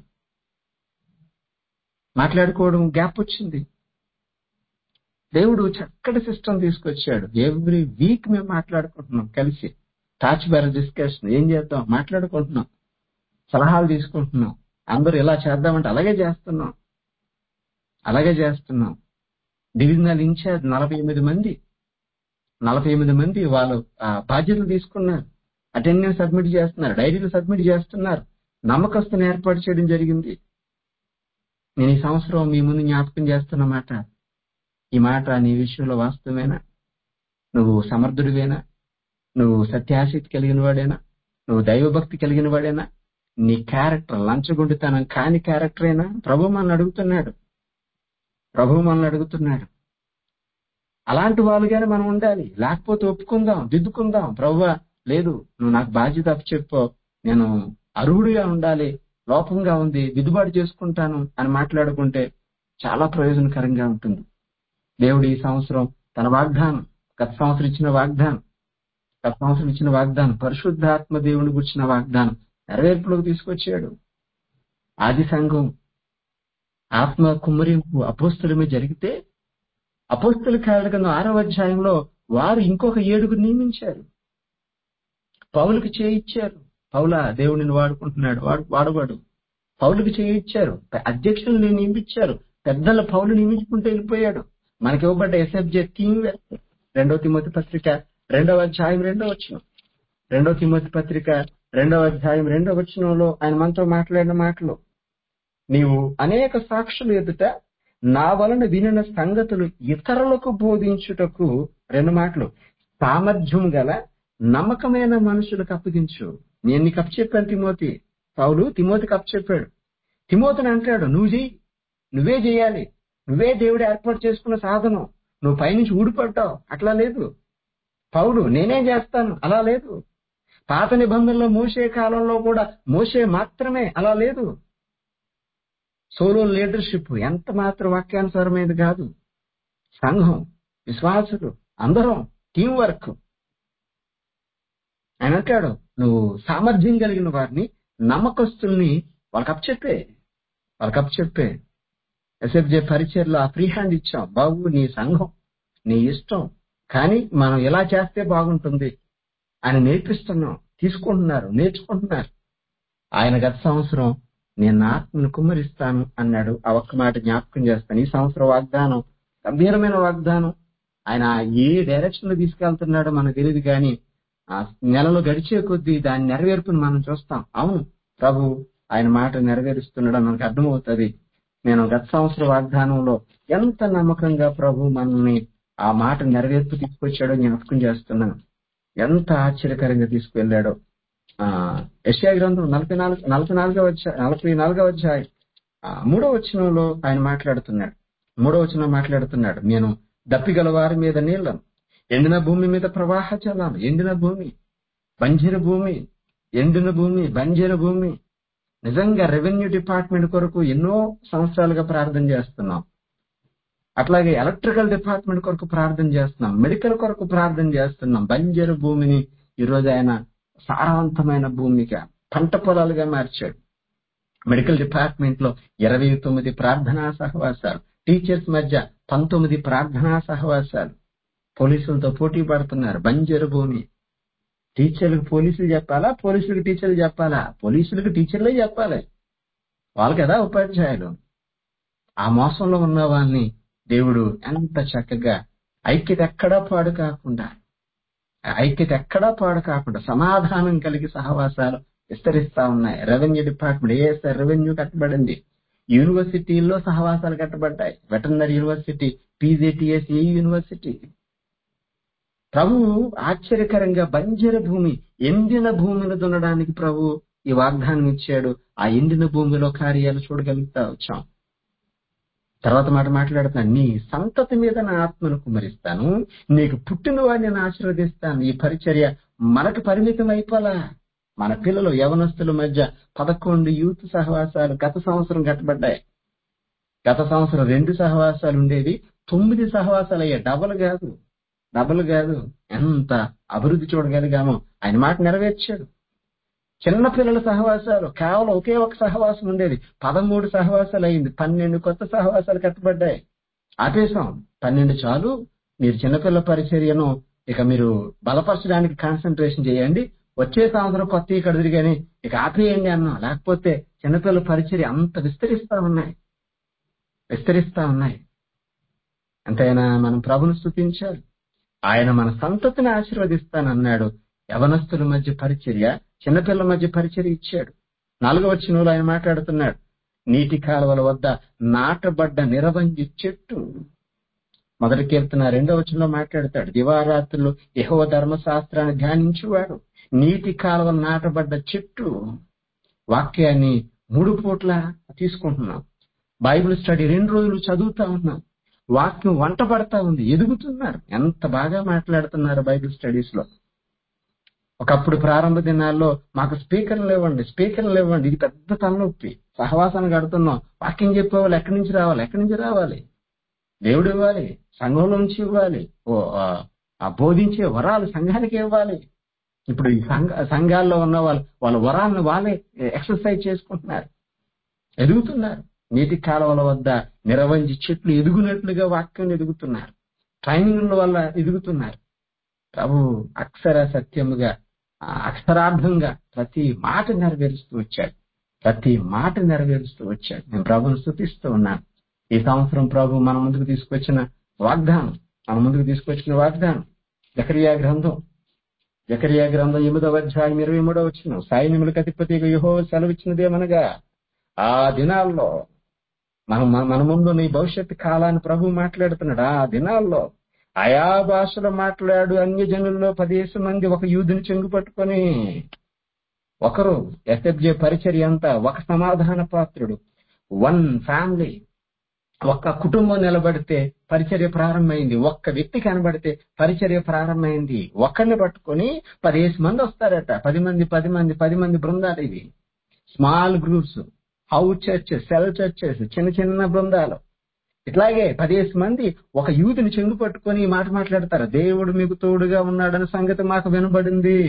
మాట్లాడుకోవడం గ్యాప్ వచ్చింది దేవుడు చక్కటి సిస్టమ్ తీసుకొచ్చాడు ఎవ్రీ వీక్ మేము మాట్లాడుకుంటున్నాం కలిసి టాచ్ బెర్ డిస్కషన్ ఏం చేద్దాం మాట్లాడుకుంటున్నాం సలహాలు తీసుకుంటున్నాం అందరూ ఇలా చేద్దామంటే అలాగే చేస్తున్నాం అలాగే చేస్తున్నాం డివిజనల్ ఇన్ఛార్జ్ నలభై ఎనిమిది మంది నలభై ఎనిమిది మంది వాళ్ళు ఆ బాధ్యతలు తీసుకున్నారు అటెండెన్స్ సబ్మిట్ చేస్తున్నారు డైరీలు సబ్మిట్ చేస్తున్నారు నమ్మకస్తుని ఏర్పాటు చేయడం జరిగింది నేను ఈ సంవత్సరం మీ ముందు జ్ఞాపకం చేస్తున్న మాట ఈ మాట నీ విషయంలో వాస్తవమేనా నువ్వు సమర్థుడివేనా నువ్వు సత్యాసక్తి కలిగిన వాడేనా నువ్వు దైవభక్తి కలిగిన వాడేనా నీ క్యారెక్టర్ లంచగొండితనం కాని క్యారెక్టరేనా ప్రభు మనల్ని అడుగుతున్నాడు ప్రభు మనల్ని అడుగుతున్నాడు అలాంటి వాళ్ళుగానే మనం ఉండాలి లేకపోతే ఒప్పుకుందాం దిద్దుకుందాం ప్రవ్వా లేదు నువ్వు నాకు బాధ్యత చెప్పు నేను అర్హుడిగా ఉండాలి లోపంగా ఉంది దిద్దుబాటు చేసుకుంటాను అని మాట్లాడుకుంటే చాలా ప్రయోజనకరంగా ఉంటుంది దేవుడు ఈ సంవత్సరం తన వాగ్దానం గత సంవత్సరం ఇచ్చిన వాగ్దానం గత సంవత్సరం ఇచ్చిన వాగ్దానం పరిశుద్ధాత్మ దేవుని గుర్చిన వాగ్దానం నెరవేర్పులోకి తీసుకొచ్చాడు ఆది సంఘం ఆత్మ కుమ్మరింపు అపోస్తులమే జరిగితే అపోస్తుల కార్యక్రమం ఆరో అధ్యాయంలో వారు ఇంకొక ఏడుగురు నియమించారు పౌలుకి చేయిచ్చారు పౌల దేవుడిని వాడుకుంటున్నాడు వాడు వాడవాడు పౌలుకి చేయిచ్చారు అధ్యక్షులు నియమించారు పెద్దల పౌలు నియమించుకుంటూ వెళ్ళిపోయాడు మనకి ఇవ్వబడ్డ ఎస్ఎఫ్జే థీమ్ రెండవ తిమ్మతి పత్రిక రెండవ అధ్యాయం రెండవ వచ్చిన రెండవ తిమ్మతి పత్రిక రెండవ అధ్యాయం రెండవ వచనంలో ఆయన మనతో మాట్లాడిన మాటలు నీవు అనేక సాక్షులు ఎదుట నా వలన వినిన సంగతులు ఇతరులకు బోధించుటకు రెండు మాటలు సామర్థ్యం గల నమ్మకమైన మనుషులకు అప్పగించు నేను నీకు అప్పచెప్పాను తిమోతి పౌలు తిమోతికి అప్పచెప్పాడు తిమోతిని అంటాడు నువ్వు చెయ్యి నువ్వే చేయాలి నువ్వే దేవుడు ఏర్పాటు చేసుకున్న సాధనం నువ్వు పైనుంచి ఊడిపడ్డావు అట్లా లేదు పౌలు నేనే చేస్తాను అలా లేదు పాత నిబంధనలో మోసే కాలంలో కూడా మోసే మాత్రమే అలా లేదు సోలో లీడర్షిప్ ఎంత మాత్రం వాక్యానుసారమైనది కాదు సంఘం విశ్వాసులు అందరం టీం వర్క్ ఆయన అంటాడు నువ్వు సామర్థ్యం కలిగిన వారిని నమ్మకస్తుల్ని వాళ్ళకి అప్పచెప్పే వాళ్ళకి అప్పచెప్పే ఎస్ఎఫ్జే పరిచయలో ఆ ఫ్రీ హ్యాండ్ ఇచ్చాం బాబు నీ సంఘం నీ ఇష్టం కానీ మనం ఎలా చేస్తే బాగుంటుంది అని నేర్పిస్తున్నాం తీసుకుంటున్నారు నేర్చుకుంటున్నారు ఆయన గత సంవత్సరం నేను నా ఆత్మను కుమ్మరిస్తాను అన్నాడు ఆ ఒక్క మాట జ్ఞాపకం చేస్తాను ఈ సంవత్సరం వాగ్దానం గంభీరమైన వాగ్దానం ఆయన ఏ డైరెక్షన్ లో తీసుకెళ్తున్నాడో మనకు తెలియదు కానీ ఆ నెలలో గడిచే కొద్దీ దాని నెరవేర్పుని మనం చూస్తాం అవును ప్రభు ఆయన మాట నెరవేరుస్తున్నాడో మనకు అర్థమవుతుంది నేను గత సంవత్సర వాగ్దానంలో ఎంత నమ్మకంగా ప్రభు మనల్ని ఆ మాట నెరవేర్పు తీసుకొచ్చాడో జ్ఞాపకం చేస్తున్నాను ఎంత ఆశ్చర్యకరంగా తీసుకువెళ్ళాడో ఆ యశ్యా గ్రంథం నలభై నాలుగు నలభై నాలుగవ అధ్యాయం నలభై నాలుగవ అధ్యాయం ఆ, మూడో వచనంలో ఆయన మాట్లాడుతున్నాడు మూడో వచనం మాట్లాడుతున్నాడు నేను దప్పిగల వారి మీద నీళ్లను ఎండిన భూమి మీద ప్రవాహ జలాలు ఎండిన భూమి బంజర భూమి ఎండిన భూమి బంజర భూమి నిజంగా రెవెన్యూ డిపార్ట్మెంట్ కొరకు ఎన్నో సంవత్సరాలుగా ప్రార్థన చేస్తున్నాం అట్లాగే ఎలక్ట్రికల్ డిపార్ట్మెంట్ కొరకు ప్రార్థన చేస్తున్నాం మెడికల్ కొరకు ప్రార్థన చేస్తున్నాం బంజరు భూమిని ఈరోజు ఆయన సారవంతమైన భూమిగా పంట పొలాలుగా మార్చాడు మెడికల్ డిపార్ట్మెంట్ లో ఇరవై తొమ్మిది ప్రార్థనా సహవాసాలు టీచర్స్ మధ్య పంతొమ్మిది ప్రార్థనా సహవాసాలు పోలీసులతో పోటీ పడుతున్నారు బంజరు భూమి టీచర్లకు పోలీసులు చెప్పాలా పోలీసులకు టీచర్లు చెప్పాలా పోలీసులకు టీచర్లే చెప్పాలి వాళ్ళు కదా ఉపాధ్యాయులు ఆ మోసంలో ఉన్న వాళ్ళని దేవుడు ఎంత చక్కగా ఐక్యత ఎక్కడా పాడు కాకుండా ఐక్యత ఎక్కడా పాడు కాకుండా సమాధానం కలిగి సహవాసాలు విస్తరిస్తా ఉన్నాయి రెవెన్యూ డిపార్ట్మెంట్ ఏఎస్ఆర్ రెవెన్యూ కట్టబడింది యూనివర్సిటీల్లో సహవాసాలు కట్టబడ్డాయి veterinary university PGTS A university ప్రభువు ఆశ్చర్యకరంగా బంజర భూమి ఎండిన భూమిని దున్నడానికి ప్రభు ఈ వాగ్దానం ఇచ్చాడు ఆ ఎండిన భూమిలో కార్యాలు చూడగలుగుతా వచ్చాం తర్వాత మాట మాట్లాడుతాను నీ సంతతి మీద నా ఆత్మను కుమరిస్తాను నీకు పుట్టిన వాడిని నేను ఆశీర్వదిస్తాను ఈ పరిచర్య మనకు పరిమితం అయిపోలా మన పిల్లలు యవనస్తుల మధ్య పదకొండు యూత్ సహవాసాలు గత సంవత్సరం కట్టబడ్డాయి గత సంవత్సరం రెండు సహవాసాలు ఉండేవి తొమ్మిది సహవాసాలు అయ్యాయి డబల్ కాదు డబల్ కాదు ఎంత అభివృద్ధి చూడగలిగామో ఆయన మాట నెరవేర్చాడు చిన్న పిల్లల సహవాసాలు కేవలం ఒకే ఒక సహవాసం ఉండేది పదమూడు సహవాసాలు అయింది పన్నెండు కొత్త సహవాసాలు కట్టబడ్డాయి ఆపేశాం పన్నెండు చాలు మీరు చిన్నపిల్ల పరిచర్యను ఇక మీరు బలపరచడానికి కాన్సన్ట్రేషన్ చేయండి వచ్చే సంవత్సరం కొత్త ఇక్కడ తిరిగాని ఇక ఆపేయండి అన్నాం లేకపోతే చిన్నపిల్ల పరిచర్య అంత విస్తరిస్తా ఉన్నాయి విస్తరిస్తా ఉన్నాయి ఎంతైనా మనం ప్రభును స్థుతించాలి ఆయన మన సంతతిని ఆశీర్వదిస్తానన్నాడు యవనస్తుల మధ్య పరిచర్య చిన్నపిల్లల మధ్య పరిచర్య ఇచ్చాడు నాలుగవ వచనంలో ఆయన మాట్లాడుతున్నాడు నీటి కాలువల వద్ద నాటబడ్డ నిరవంజి చెట్టు మొదటి కీర్తన రెండవ వచనంలో మాట్లాడతాడు దివారాత్రులు యహోవ ధర్మశాస్త్రాన్ని ధ్యానించువాడు నీటి కాలువ నాటబడ్డ చెట్టు వాక్యాన్ని మూడు పూట్ల తీసుకుంటున్నాం బైబిల్ స్టడీ రెండు రోజులు చదువుతా ఉన్నాం వాక్యం వంట పడతా ఉంది ఎదుగుతున్నారు ఎంత బాగా మాట్లాడుతున్నారు బైబిల్ స్టడీస్ లో ఒకప్పుడు ప్రారంభ దినాల్లో మాకు స్పీకర్లు ఇవ్వండి స్పీకర్లు ఇవ్వండి ఇది పెద్ద తలనొప్పి సహవాసాన్ని కడుతున్నాం వాక్యం చెప్పేవాళ్ళు ఎక్కడి నుంచి రావాలి ఎక్కడి నుంచి రావాలి దేవుడు ఇవ్వాలి సంఘంలో నుంచి ఇవ్వాలి ఓ ఆ, ఆ బోధించే వరాలు సంఘానికి ఇవ్వాలి ఇప్పుడు ఈ సంఘ సంఘాల్లో ఉన్న వాళ్ళు వాళ్ళ వరాలను వాళ్ళే ఎక్సర్సైజ్ చేసుకుంటున్నారు ఎదుగుతున్నారు నీటి కాలువల వద్ద నిరవంజి చెట్లు ఎదుగునట్లుగా వాక్యం ఎదుగుతున్నారు ట్రైనింగ్ వల్ల ఎదుగుతున్నారు ప్రభు అక్షర సత్యముగా ఆ అక్షరార్థంగా ప్రతి మాట నెరవేరుస్తూ వచ్చాడు ప్రతి మాట నెరవేరుస్తూ వచ్చాడు నేను ప్రభుని స్థుతిస్తూ ఉన్నాను ఈ సంవత్సరం ప్రభు మన ముందుకు తీసుకొచ్చిన వాగ్దానం మన ముందుకు తీసుకొచ్చిన వాగ్దానం జకరియా గ్రంథం జకరియా గ్రంథం ఎనిమిదవ అధ్యాయం ఇరవై మూడవ వచ్చిన సైన్యములకు అధిపతి యుహో సెలవిచ్చినదేమనగా ఆ దినాల్లో మనం మన మన ముందు నీ భవిష్యత్తు కాలాన్ని ప్రభు మాట్లాడుతున్నాడు ఆ దినాల్లో ఆయా భాషలో మాట్లాడు అన్య జనుల్లో పదేసి మంది ఒక యూదుని చెంగు పట్టుకొని ఒకరు ఎస్ఎఫ్జే పరిచర్య అంతా ఒక సమాధాన పాత్రుడు వన్ ఫ్యామిలీ ఒక్క కుటుంబం నిలబడితే పరిచర్య ప్రారంభమైంది ఒక్క వ్యక్తి కనబడితే పరిచర్య ప్రారంభమైంది ఒక్కరిని పట్టుకొని పదిహేసి మంది వస్తారట పది మంది పది మంది పది మంది బృందాలు ఇవి small groups house churches cell churches చిన్న చిన్న బృందాలు ఇట్లాగే పదిహేసి మంది ఒక యూదుని చెంగు పట్టుకొని ఈ మాట మాట్లాడతారు దేవుడు మీకు తోడుగా ఉన్నాడన్న సంగతి మాకు వినబడింది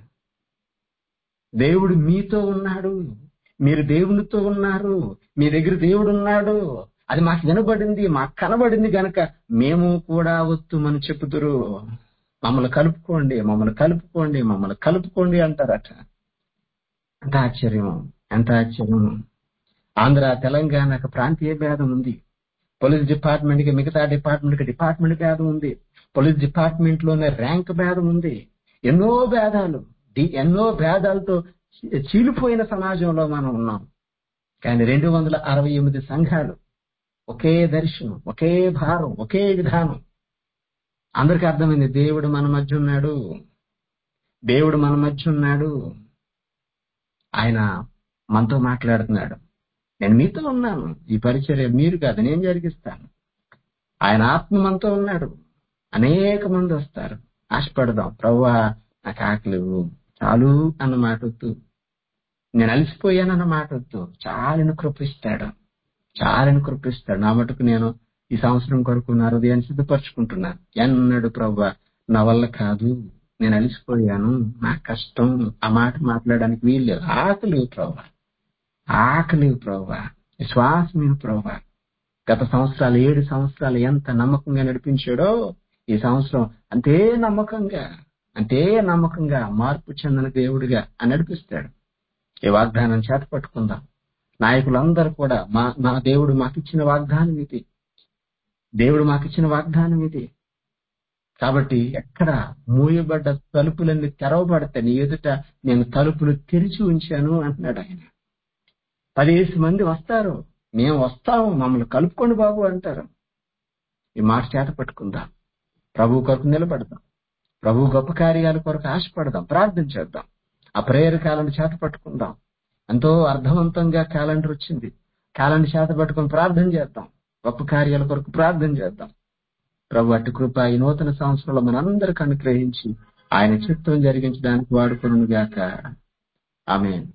దేవుడు మీతో ఉన్నాడు మీరు దేవునితో ఉన్నారు మీ దగ్గర దేవుడు ఉన్నాడు అది మాకు వినబడింది మాకు కనబడింది గనక మేము కూడా వస్తుమని చెప్పుదురు మమ్మల్ని కలుపుకోండి మమ్మల్ని కలుపుకోండి మమ్మల్ని కలుపుకోండి అంటారట ఎంత ఆశ్చర్యం ఎంత ఆశ్చర్యం ఆంధ్ర తెలంగాణకు ప్రాంతీయ భేదం ఉంది పోలీస్ డిపార్ట్మెంట్ కి మిగతా డిపార్ట్మెంట్ కి డిపార్ట్మెంట్ భేదం ఉంది పోలీస్ డిపార్ట్మెంట్ లోనే ర్యాంక్ భేదం ఉంది ఎన్నో భేదాలు ది- ఎన్నో భేదాలతో చీ- చీలిపోయిన సమాజంలో మనం ఉన్నాం కానీ రెండు వందల అరవై ఎనిమిది సంఘాలు ఒకే దర్శనం ఒకే భారం ఒకే విధానం అందరికీ అర్థమైంది దేవుడు మన మధ్య ఉన్నాడు దేవుడు మన మధ్య ఉన్నాడు ఆయన మనతో మాట్లాడుతున్నాడు నేను మీతో ఉన్నాను ఈ పరిచర్య మీరు కాదు నేను జరిగిస్తాను ఆయన ఆత్మ మనతో ఉన్నాడు అనేక మంది వస్తారు ఆశపడదాం ప్రవ్వా నాకు ఆకలి చాలు అన్న మాట వద్దు నేను అలసిపోయానన్న మాట వద్దు చాలని కృపిస్తాడు చాలని కృపిస్తాడు నా మటుకు నేను ఈ సంవత్సరం కొరకు నా హృదయాన్ని సిద్ధపరచుకుంటున్నాను ఎన్నడు ప్రవ్వా నా వల్ల కాదు నేను అలసిపోయాను నా కష్టం ఆ మాట మాట్లాడడానికి వీల్లేదు ఆకలి ప్రవ్వా ఆకలి ప్రవ్వా విశ్వాసం ప్రవ్వా గత సంవత్సరాలు ఏడు సంవత్సరాలు ఎంత నమ్మకంగా నడిపించాడో ఈ సంవత్సరం అంతే నమ్మకంగా అంతే నమ్మకంగా మార్పు చెందిన దేవుడిగా అని నడిపిస్తాడు ఈ వాగ్దానం చేత పట్టుకుందాం నాయకులందరూ కూడా మా మా దేవుడు మాకిచ్చిన వాగ్దానం ఇది దేవుడు మాకిచ్చిన వాగ్దానం ఇది కాబట్టి ఎక్కడ మూయబడ్డ తలుపులన్నీ తెరవబడతాయి నీ ఎదుట నేను తలుపులు తెరిచి ఉంచాను అంటున్నాడు ఆయన పదిహేసి మంది వస్తారు మేము వస్తాము మమ్మల్ని కలుపుకోండి బాబు అంటారు ఈ మాట చేత పట్టుకుందాం ప్రభు కొరకు నిలబడదాం ప్రభు గొప్ప కార్యాల కొరకు ఆశపడదాం ప్రార్థన చేద్దాం ఆ ప్రేయర్ క్యాలెండర్ చేత పట్టుకుందాం ఎంతో అర్థవంతంగా క్యాలెండర్ వచ్చింది క్యాలెండర్ చేత పట్టుకొని ప్రార్థన చేద్దాం గొప్ప కార్యాల కొరకు ప్రార్థన చేద్దాం ప్రభు అటు కృప ఈ నూతన సంవత్సరంలో మనందరికి అనుగ్రహించి ఆయన చిత్తం జరిగించడానికి వాడుకును గాక ఆమె